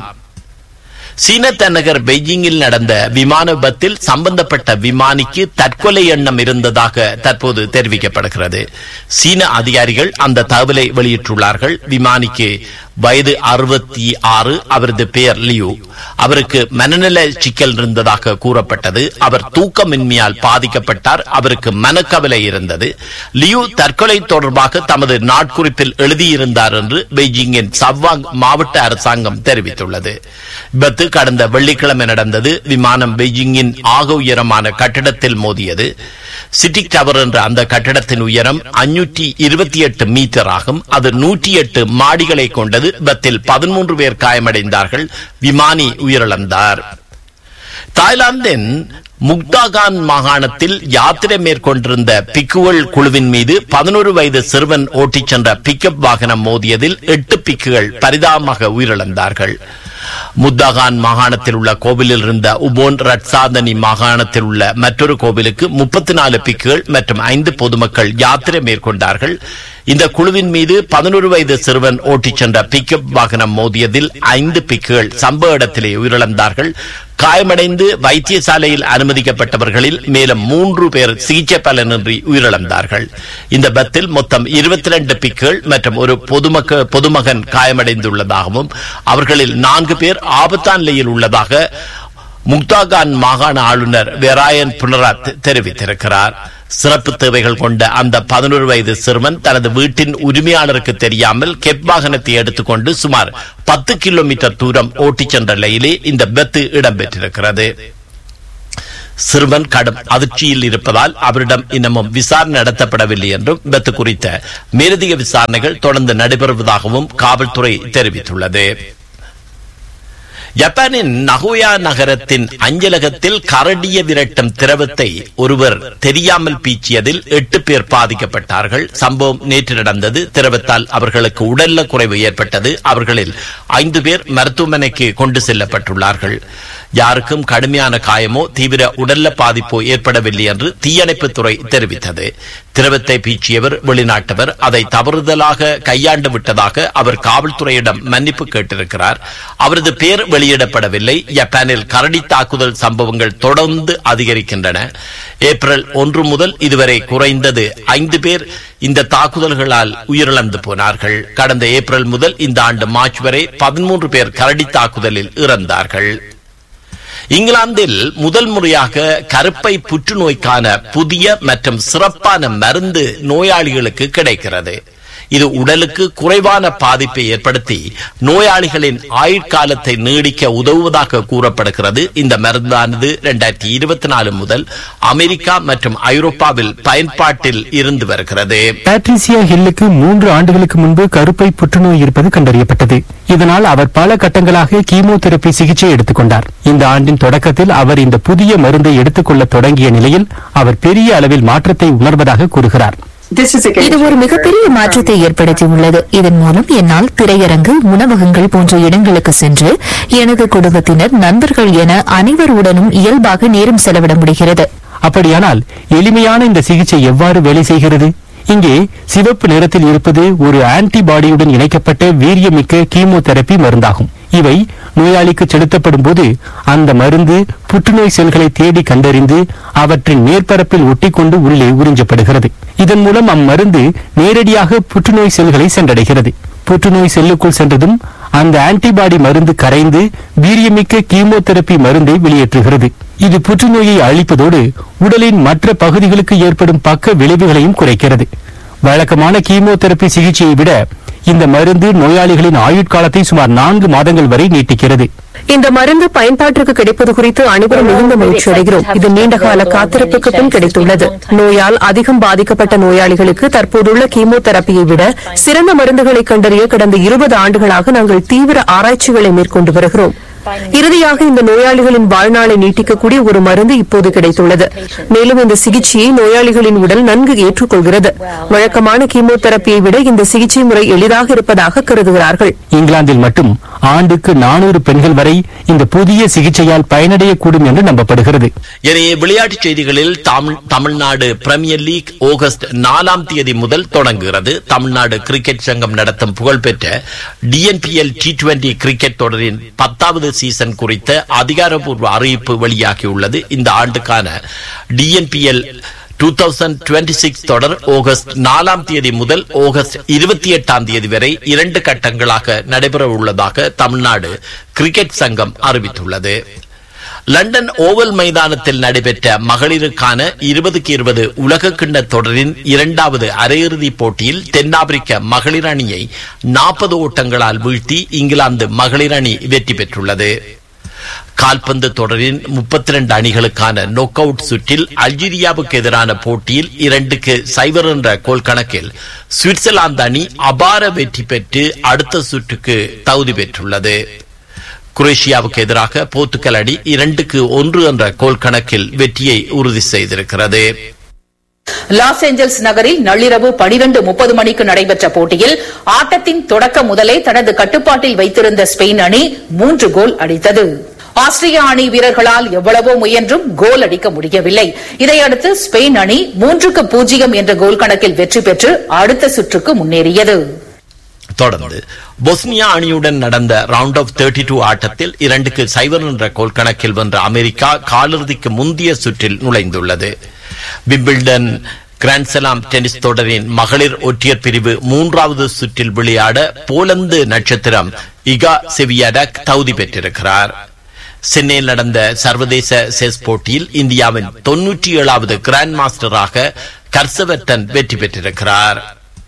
சீன தலைநகர் பெய்ஜிங்கில் நடந்த விமான விபத்தில் சம்பந்தப்பட்ட விமானிக்கு தற்கொலை எண்ணம் இருந்ததாக தற்போது தெரிவிக்கப்படுகிறது சீன அதிகாரிகள் அந்த தகவலை வெளியிட்டுள்ளார்கள் விமானிக்கு வயது அறுபத்தி ஆறு அவரது பெயர் லியூ அவருக்கு மனநல சிக்கல் இருந்ததாக கூறப்பட்டது அவர் தூக்கமின்மையால் பாதிக்கப்பட்டார் அவருக்கு மனக்கவலை இருந்தது லியூ தற்கொலை தொடர்பாக தமது நாட்குறிப்பில் எழுதியிருந்தார் என்று பெய்ஜிங்கின் சவ்வாங் மாவட்ட அரசாங்கம் தெரிவித்துள்ளது விபத்து கடந்த வெள்ளிக்கிழமை நடந்தது விமானம் பெய்ஜிங்கின் ஆக உயரமான கட்டிடத்தில் மோதியது சிட்டி டவர் என்ற அந்த கட்டிடத்தின் உயரம் அஞ்சூற்றி இருபத்தி எட்டு மீட்டர் ஆகும் அது நூற்றி எட்டு மாடிகளை கொண்டது விபத்தில் பதிமூன்று பேர் காயமடைந்தார்கள் விமானி உயிரிழந்தார் தாய்லாந்தின் முக்தாகான் மாகாணத்தில் யாத்திரை மேற்கொண்டிருந்த பிக்குகள் குழுவின் மீது பதினோரு வயது சிறுவன் ஓட்டிச் சென்ற பிக்கப் வாகனம் மோதியதில் எட்டு பிக்குகள் பரிதாபமாக உயிரிழந்தார்கள் முத்தாகான் மாகாணத்தில் உள்ள கோவிலில் இருந்த உபோன் ரட்சாதனி மாகாணத்தில் உள்ள மற்றொரு கோவிலுக்கு முப்பத்தி நாலு பிக்குகள் மற்றும் ஐந்து பொதுமக்கள் யாத்திரை மேற்கொண்டார்கள் இந்த குழுவின் மீது பதினோரு வயது சிறுவன் ஓட்டிச் சென்ற பிக்கப் வாகனம் மோதியதில் ஐந்து பிக்குகள் சம்பவ இடத்திலே உயிரிழந்தார்கள் காயமடைந்து வைத்தியசாலையில் அனுமதிக்கப்பட்டவர்களில் மேலும் மூன்று பேர் சிகிச்சை பலனின்றி உயிரிழந்தார்கள் இந்த பத்தில் மொத்தம் இருபத்தி ரெண்டு பிக்குகள் மற்றும் ஒரு பொதுமக்க பொதுமகன் காயமடைந்துள்ளதாகவும் அவர்களில் நான்கு பேர் ஆபத்தான நிலையில் உள்ளதாக முக்தாகான் மாகாண ஆளுநர் வெராயன் புனராத் தெரிவித்திருக்கிறார் சிறப்பு தேவைகள் கொண்ட அந்த பதினோரு வயது சிறுவன் தனது வீட்டின் உரிமையாளருக்கு தெரியாமல் கெப் வாகனத்தை எடுத்துக்கொண்டு சுமார் பத்து கிலோமீட்டர் தூரம் ஓட்டிச் சென்ற நிலையிலே இந்த விபத்து இடம்பெற்றிருக்கிறது சிறுவன் கடும் அதிர்ச்சியில் இருப்பதால் அவரிடம் இன்னமும் விசாரணை நடத்தப்படவில்லை என்றும் விபத்து குறித்த மேலதிக விசாரணைகள் தொடர்ந்து நடைபெறுவதாகவும் காவல்துறை தெரிவித்துள்ளது ஜப்பானின் நகோயா நகரத்தின் அஞ்சலகத்தில் கரடிய விரட்டும் திரவத்தை ஒருவர் தெரியாமல் பீச்சியதில் எட்டு பேர் பாதிக்கப்பட்டார்கள் சம்பவம் நேற்று நடந்தது திரவத்தால் அவர்களுக்கு உடல்ல குறைவு ஏற்பட்டது அவர்களில் ஐந்து பேர் மருத்துவமனைக்கு கொண்டு செல்லப்பட்டுள்ளார்கள் யாருக்கும் கடுமையான காயமோ தீவிர உடல்ல பாதிப்போ ஏற்படவில்லை என்று தீயணைப்புத்துறை தெரிவித்தது திரவத்தை பீச்சியவர் வெளிநாட்டவர் அதை தவறுதலாக கையாண்டு விட்டதாக அவர் காவல்துறையிடம் மன்னிப்பு கேட்டிருக்கிறார் அவரது பெயர் வெளியிடப்படவில்லை ஜப்பானில் கரடி தாக்குதல் சம்பவங்கள் தொடர்ந்து அதிகரிக்கின்றன ஏப்ரல் ஒன்று முதல் இதுவரை குறைந்தது ஐந்து பேர் இந்த தாக்குதல்களால் உயிரிழந்து போனார்கள் கடந்த ஏப்ரல் முதல் இந்த ஆண்டு மார்ச் வரை பதிமூன்று பேர் கரடி தாக்குதலில் இறந்தார்கள் இங்கிலாந்தில் முதல் முறையாக கருப்பை புற்றுநோய்க்கான புதிய மற்றும் சிறப்பான மருந்து நோயாளிகளுக்கு கிடைக்கிறது இது உடலுக்கு குறைவான பாதிப்பை ஏற்படுத்தி நோயாளிகளின் ஆயுட்காலத்தை நீடிக்க உதவுவதாக கூறப்படுகிறது இந்த மருந்தானது இரண்டாயிரத்தி இருபத்தி நாலு முதல் அமெரிக்கா மற்றும் ஐரோப்பாவில் பயன்பாட்டில் இருந்து வருகிறது பேட்ரிசியா ஹில்லுக்கு மூன்று ஆண்டுகளுக்கு முன்பு கருப்பை புற்றுநோய் இருப்பது கண்டறியப்பட்டது இதனால் அவர் பல கட்டங்களாக கீமோதெரபி சிகிச்சை எடுத்துக்கொண்டார் இந்த ஆண்டின் தொடக்கத்தில் அவர் இந்த புதிய மருந்தை எடுத்துக்கொள்ள தொடங்கிய நிலையில் அவர் பெரிய அளவில் மாற்றத்தை உணர்வதாக கூறுகிறார் இது ஒரு மிகப்பெரிய மாற்றத்தை ஏற்படுத்தியுள்ளது இதன் மூலம் என்னால் திரையரங்கு உணவகங்கள் போன்ற இடங்களுக்கு சென்று எனது குடும்பத்தினர் நண்பர்கள் என அனைவருடனும் இயல்பாக நேரம் செலவிட முடிகிறது அப்படியானால் எளிமையான இந்த சிகிச்சை எவ்வாறு வேலை செய்கிறது இங்கே சிவப்பு நிறத்தில் இருப்பது ஒரு ஆன்டிபாடியுடன் இணைக்கப்பட்ட வீரியமிக்க கீமோதெரபி மருந்தாகும் இவை நோயாளிக்கு செலுத்தப்படும் போது அந்த மருந்து புற்றுநோய் செல்களை தேடி கண்டறிந்து அவற்றின் மேற்பரப்பில் ஒட்டிக்கொண்டு உள்ளே உறிஞ்சப்படுகிறது இதன் மூலம் அம்மருந்து நேரடியாக புற்றுநோய் செல்களை சென்றடைகிறது புற்றுநோய் செல்லுக்குள் சென்றதும் அந்த ஆன்டிபாடி மருந்து கரைந்து வீரியமிக்க கீமோதெரபி மருந்தை வெளியேற்றுகிறது இது புற்றுநோயை அழிப்பதோடு உடலின் மற்ற பகுதிகளுக்கு ஏற்படும் பக்க விளைவுகளையும் குறைக்கிறது வழக்கமான கீமோதெரபி சிகிச்சையை விட இந்த மருந்து நோயாளிகளின் ஆயுட்காலத்தை சுமார் நான்கு மாதங்கள் வரை நீட்டிக்கிறது இந்த மருந்து பயன்பாட்டிற்கு கிடைப்பது குறித்து அனைவரும் மிகுந்த மகிழ்ச்சி அடைகிறோம் இது நீண்டகால காத்திருப்புக்கு பின் கிடைத்துள்ளது நோயால் அதிகம் பாதிக்கப்பட்ட நோயாளிகளுக்கு தற்போதுள்ள கீமோதெரப்பியை விட சிறந்த மருந்துகளை கண்டறிய கடந்த இருபது ஆண்டுகளாக நாங்கள் தீவிர ஆராய்ச்சிகளை மேற்கொண்டு வருகிறோம் இறுதியாக இந்த நோயாளிகளின் வாழ்நாளை நீட்டிக்கக்கூடிய ஒரு மருந்து இப்போது கிடைத்துள்ளது மேலும் இந்த சிகிச்சையை நோயாளிகளின் உடல் நன்கு ஏற்றுக்கொள்கிறது வழக்கமான கீமோதெரப்பியை விட இந்த சிகிச்சை முறை எளிதாக இருப்பதாக கருதுகிறார்கள் இங்கிலாந்தில் மட்டும் ஆண்டுக்கு நானூறு பெண்கள் வரை இந்த புதிய சிகிச்சையால் பயனடையக்கூடும் என்று நம்பப்படுகிறது எனவே விளையாட்டுச் செய்திகளில் Tamil Tamil Nadu premier league August நாலாம் தேதி முதல் தொடங்குகிறது தமிழ்நாடு கிரிக்கெட் சங்கம் நடத்தும் புகழ்பெற்ற டிஎன்பிஎல் டி டுவெண்டி கிரிக்கெட் தொடரின் பத்தாவது சீசன் குறித்த அதிகாரப்பூர்வ அறிவிப்பு வெளியாகியுள்ளது இந்த ஆண்டுக்கான TNPL two thousand twenty six தொடர் ஆகஸ்ட் நாலாம் தேதி முதல் ஆகஸ்ட் இருபத்தி எட்டாம் தேதி வரை இரண்டு கட்டங்களாக நடைபெற உள்ளதாக தமிழ்நாடு கிரிக்கெட் சங்கம் அறிவித்துள்ளது லண்டன் ஓவல் மைதானத்தில் நடைபெற்ற மகளிருக்கான இருபதுக்கு இருபது உலக கிண்ண தொடரின் இரண்டாவது அரையிறுதிப் போட்டியில் தென்னாப்பிரிக்க மகளிர் அணியை நாற்பது ஓட்டங்களால் வீழ்த்தி இங்கிலாந்து மகளிர் அணி வெற்றி பெற்றுள்ளது கால்பந்து தொடரின் முப்பத்தி ரெண்டு அணிகளுக்கான நொக் அவுட் சுற்றில் அல்ஜீரியாவுக்கு எதிரான போட்டியில் இரண்டுக்கு சைபர் என்ற கோல் கணக்கில் சுவிட்சர்லாந்து அணி அபார வெற்றி பெற்று அடுத்த சுற்றுக்கு தகுதி பெற்றுள்ளது குரேஷியாவுக்கு எதிராக போர்த்துக்கல் அணி இரண்டுக்கு ஒன்று என்ற கோல் கணக்கில் வெற்றியை உறுதி செய்திருக்கிறது லாஸ் ஏஞ்சல்ஸ் நகரில் நள்ளிரவு பனிரெண்டு முப்பது மணிக்கு நடைபெற்ற போட்டியில் ஆட்டத்தின் தொடக்க முதலே தனது கட்டுப்பாட்டில் வைத்திருந்த ஸ்பெயின் அணி மூன்று கோல் அடித்தது ஆஸ்திரியா அணி வீரர்களால் எவ்வளவோ முயன்றும் கோல் அடிக்க முடியவில்லை இதையடுத்து ஸ்பெயின் அணி மூன்றுக்கு பூஜ்ஜியம் என்ற கோல் கணக்கில் வெற்றி பெற்று அடுத்த சுற்றுக்கு முன்னேறியது தொடர்ந்து பொஸ்னியா அணியுடன் நடந்த ரவுண்ட் ஆஃப் தேர்ட்டி டூ ஆட்டத்தில் இரண்டுக்கு சைபர் என்ற கோல் கணக்கில் வென்ற அமெரிக்கா காலிறுதிக்கு முந்தைய சுற்றில் நுழைந்துள்ளது விம்பிள்டன் கிராண்ட்ஸ்லாம் டென்னிஸ் தொடரின் மகளிர் ஒற்றையர் பிரிவு மூன்றாவது சுற்றில் விளையாட போலந்து நட்சத்திரம் இகா செவியடக் தகுதி பெற்றிருக்கிறார் சென்னையில் நடந்த சர்வதேச செஸ் போட்டியில் இந்தியாவின் தொன்னூற்றி ஏழாவது கிராண்ட் மாஸ்டராக கர்சவர்டன் வெற்றி பெற்றிருக்கிறார்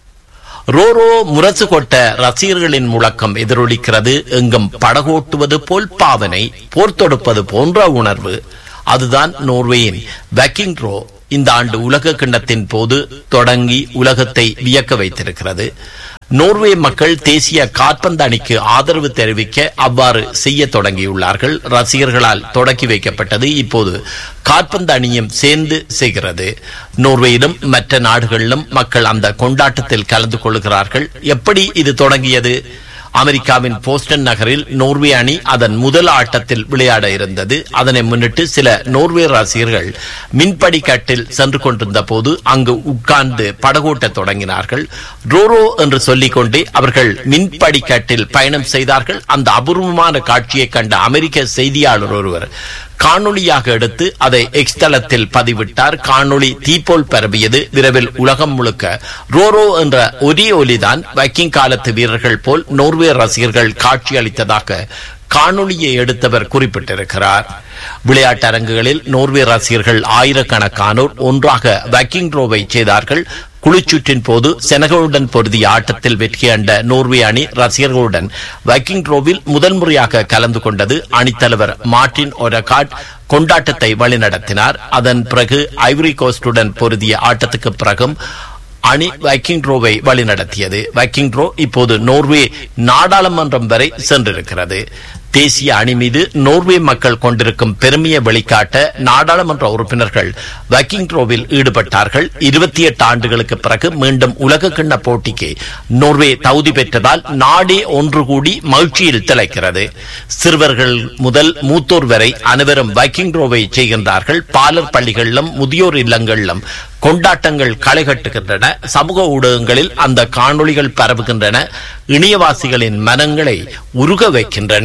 ரோரோ முரசு கொட்ட ரசிகர்களின் முழக்கம் எதிரொலிக்கிறது எங்கும் படகோட்டுவது போல் பாவனை போர் தொடுப்பது போன்ற உணர்வு அதுதான் நோர்வேயின் பேக்கிங் ரோ இந்த ஆண்டு உலக கிண்ணத்தின் போது தொடங்கி உலகத்தை வியக்க வைத்திருக்கிறது நோர்வே மக்கள் தேசிய காற்பந்து அணிக்கு ஆதரவு தெரிவிக்க அவ்வாறு செய்ய தொடங்கியுள்ளார்கள் ரசிகர்களால் தொடக்கி வைக்கப்பட்டது இப்போது காற்பந்து அணியும் சேர்ந்து செய்கிறது நோர்வேயிலும் மற்ற நாடுகளிலும் மக்கள் அந்த கொண்டாட்டத்தில் கலந்து கொள்கிறார்கள் எப்படி இது தொடங்கியது அமெரிக்காவின் போஸ்டன் நகரில் நோர்வே அணி அதன் முதல் ஆட்டத்தில் விளையாட இருந்தது அதனை முன்னிட்டு சில நோர்வே ரசிகர்கள் மின்படி கட்டில் சென்று கொண்டிருந்த போது அங்கு உட்கார்ந்து படகோட்ட தொடங்கினார்கள் ரோரோ என்று சொல்லிக்கொண்டே அவர்கள் மின்படி கட்டில் பயணம் செய்தார்கள் அந்த அபூர்வமான காட்சியை கண்ட அமெரிக்க செய்தியாளர் ஒருவர் காணொளியாக எடுத்து அதை எக்ஸ் தளத்தில் பதிவிட்டார் காணொளி தீப்போல் பரவியது விரைவில் உலகம் முழுக்க ரோரோ என்ற ஒரே ஒலிதான் வைக்கிங் காலத்து வீரர்கள் போல் நோர்வே ரசிகர்கள் காட்சி அளித்ததாக காணொளியை எடுத்தவர் குறிப்பிட்டிருக்கிறார் விளையாட்டு அரங்குகளில் நோர்வே ரசிகர்கள் ஆயிரக்கணக்கானோர் ஒன்றாக வைக்கிங் ரோவை செய்தார்கள் குளிச்சுற்றின் போது செனகலுடன் பொருதிய ஆட்டத்தில் வெற்றி கண்ட நோர்வே அணி ரசிகர்களுடன் வைக்கிங் ரோவில் முதல் முறையாக கலந்து கொண்டது அணித்தலைவர் மார்டின் ஒரகாட் கொண்டாட்டத்தை வழிநடத்தினார் அதன் பிறகு ஐவரி கோஸ்டுடன் பொருதிய ஆட்டத்துக்கு பிறகும் அணி வைக்கிங் ரோவை வழிநடத்தியது வைக்கிங் ரோ இப்போது நோர்வே நாடாளுமன்றம் வரை சென்றிருக்கிறது தேசிய அணி மீது நோர்வே மக்கள் கொண்டிருக்கும் பெருமையை வெளிக்காட்ட நாடாளுமன்ற உறுப்பினர்கள் வைக்கிங் ரோவில் ஈடுபட்டார்கள் இருபத்தி எட்டு ஆண்டுகளுக்கு பிறகு மீண்டும் உலக கிண்ண போட்டிக்கு நோர்வே தகுதி பெற்றதால் நாடே ஒன்று கூடி மகிழ்ச்சியில் திளைக்கிறது சிறுவர்கள் முதல் மூத்தோர் வரை அனைவரும் வைக்கிங் ரோவை செய்கின்றார்கள் பாலர் பள்ளிகளிலும் முதியோர் இல்லங்களிலும் கொண்டாட்டங்கள் களை கட்டுகின்றன சமூக ஊடகங்களில் அந்த காணொளிகள் பரவுகின்றன இணையவாசிகளின் மனங்களை உருக வைக்கின்றன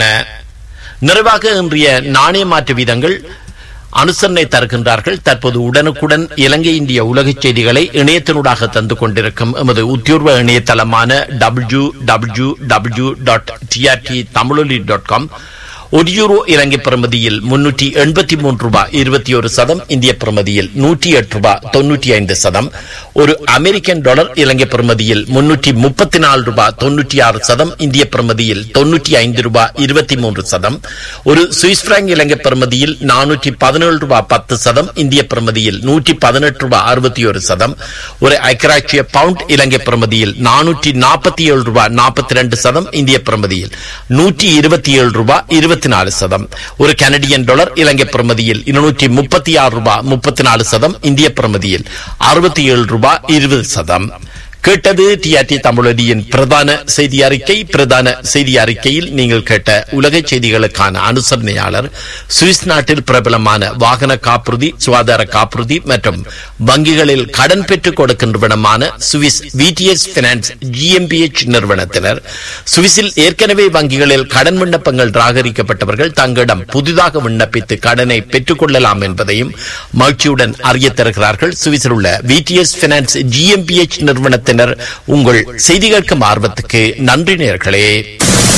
நிறைவாக இன்றைய நாணய மாற்று வீதங்கள் அனுசரணை தருகின்றார்கள் தற்போது உடனுக்குடன் இலங்கை இந்திய உலகச் செய்திகளை இணையத்தினூடாக தந்து கொண்டிருக்கும் எமது உத்தியோர்வ இணையதளமான W W W dot TRT Thamiloli dot com ஒரு யூரோ இலங்கை பிரமதியில் முன்னூற்றி எண்பத்தி மூன்று ரூபாய் இருபத்தி ஒரு சதம் இந்திய பிரமதியில் நூற்றி எட்டு ரூபாய் தொன்னூற்றி ஐந்து சதம் ஒரு அமெரிக்கன் டாலர் இலங்கை பிரமதியில் முன்னூற்றி முப்பத்தி நாலு ரூபாய் தொன்னூற்றி ஆறு சதம் இந்திய பிரமதியில் தொன்னூற்றி ஐந்து ரூபாய் இருபத்தி மூன்று சதம் ஒரு சுவிஸ் பிராங்க் இலங்கை பிரமதியில் நானூற்றி பதினேழு ரூபாய் பத்து சதம் இந்திய பிரமதியில் நூற்றி பதினெட்டு ரூபாய் அறுபத்தி ஒரு சதம் ஒரு ஐக்கராட்சிய பவுண்ட் இலங்கை பிரமதியில் நானூற்றி நாற்பத்தி ஏழு ரூபாய் நாற்பத்தி ரெண்டு சதம் இந்திய பிரமதியில் நூற்றி இருபத்தி ஏழு ரூபாய் இருபத்தி நாலு சதம் ஒரு கனடியன் டாலர் இலங்கை பிரமதியில் இருநூற்றி முப்பத்தி ஆறு ரூபாய் முப்பத்தி நாலு சதம் இந்திய பிரமதியில் அறுபத்தி ஏழு ரூபாய் இருபது சதம் கேட்டது டிஆர்டி தமிழொலியின் பிரதான செய்தி அறிக்கை பிரதான செய்தி அறிக்கையில் நீங்கள் கேட்ட உலக செய்திகளுக்கான அனுசரணையாளர் சுவிஸ் நாட்டில் பிரபலமான வாகன காப்புறுதி சுகாதார காப்புறுதி மற்றும் வங்கிகளில் கடன் பெற்றுக் கொடுக்கின்றவனமான சுவிஸ் விடிஎஸ் பினான்ஸ் ஜிஎம்பிஎச் நிறுவனத்தினர் சுவிஸில் ஏற்கனவே வங்கிகளில் கடன் விண்ணப்பங்கள் ராகரிக்கப்பட்டவர்கள் தங்களிடம் புதிதாக விண்ணப்பித்து கடனை பெற்றுக் கொள்ளலாம் என்பதையும் மகிழ்ச்சியுடன் அறிய தருகிறார்கள் சுவிஸில் உள்ள விடிஎஸ் பினான்ஸ் ஜிஎம்பிஎச் நிறுவனத்தினர் உங்கள் செய்தி கேட்கும் ஆர்வத்துக்கு நன்றி நேர்களே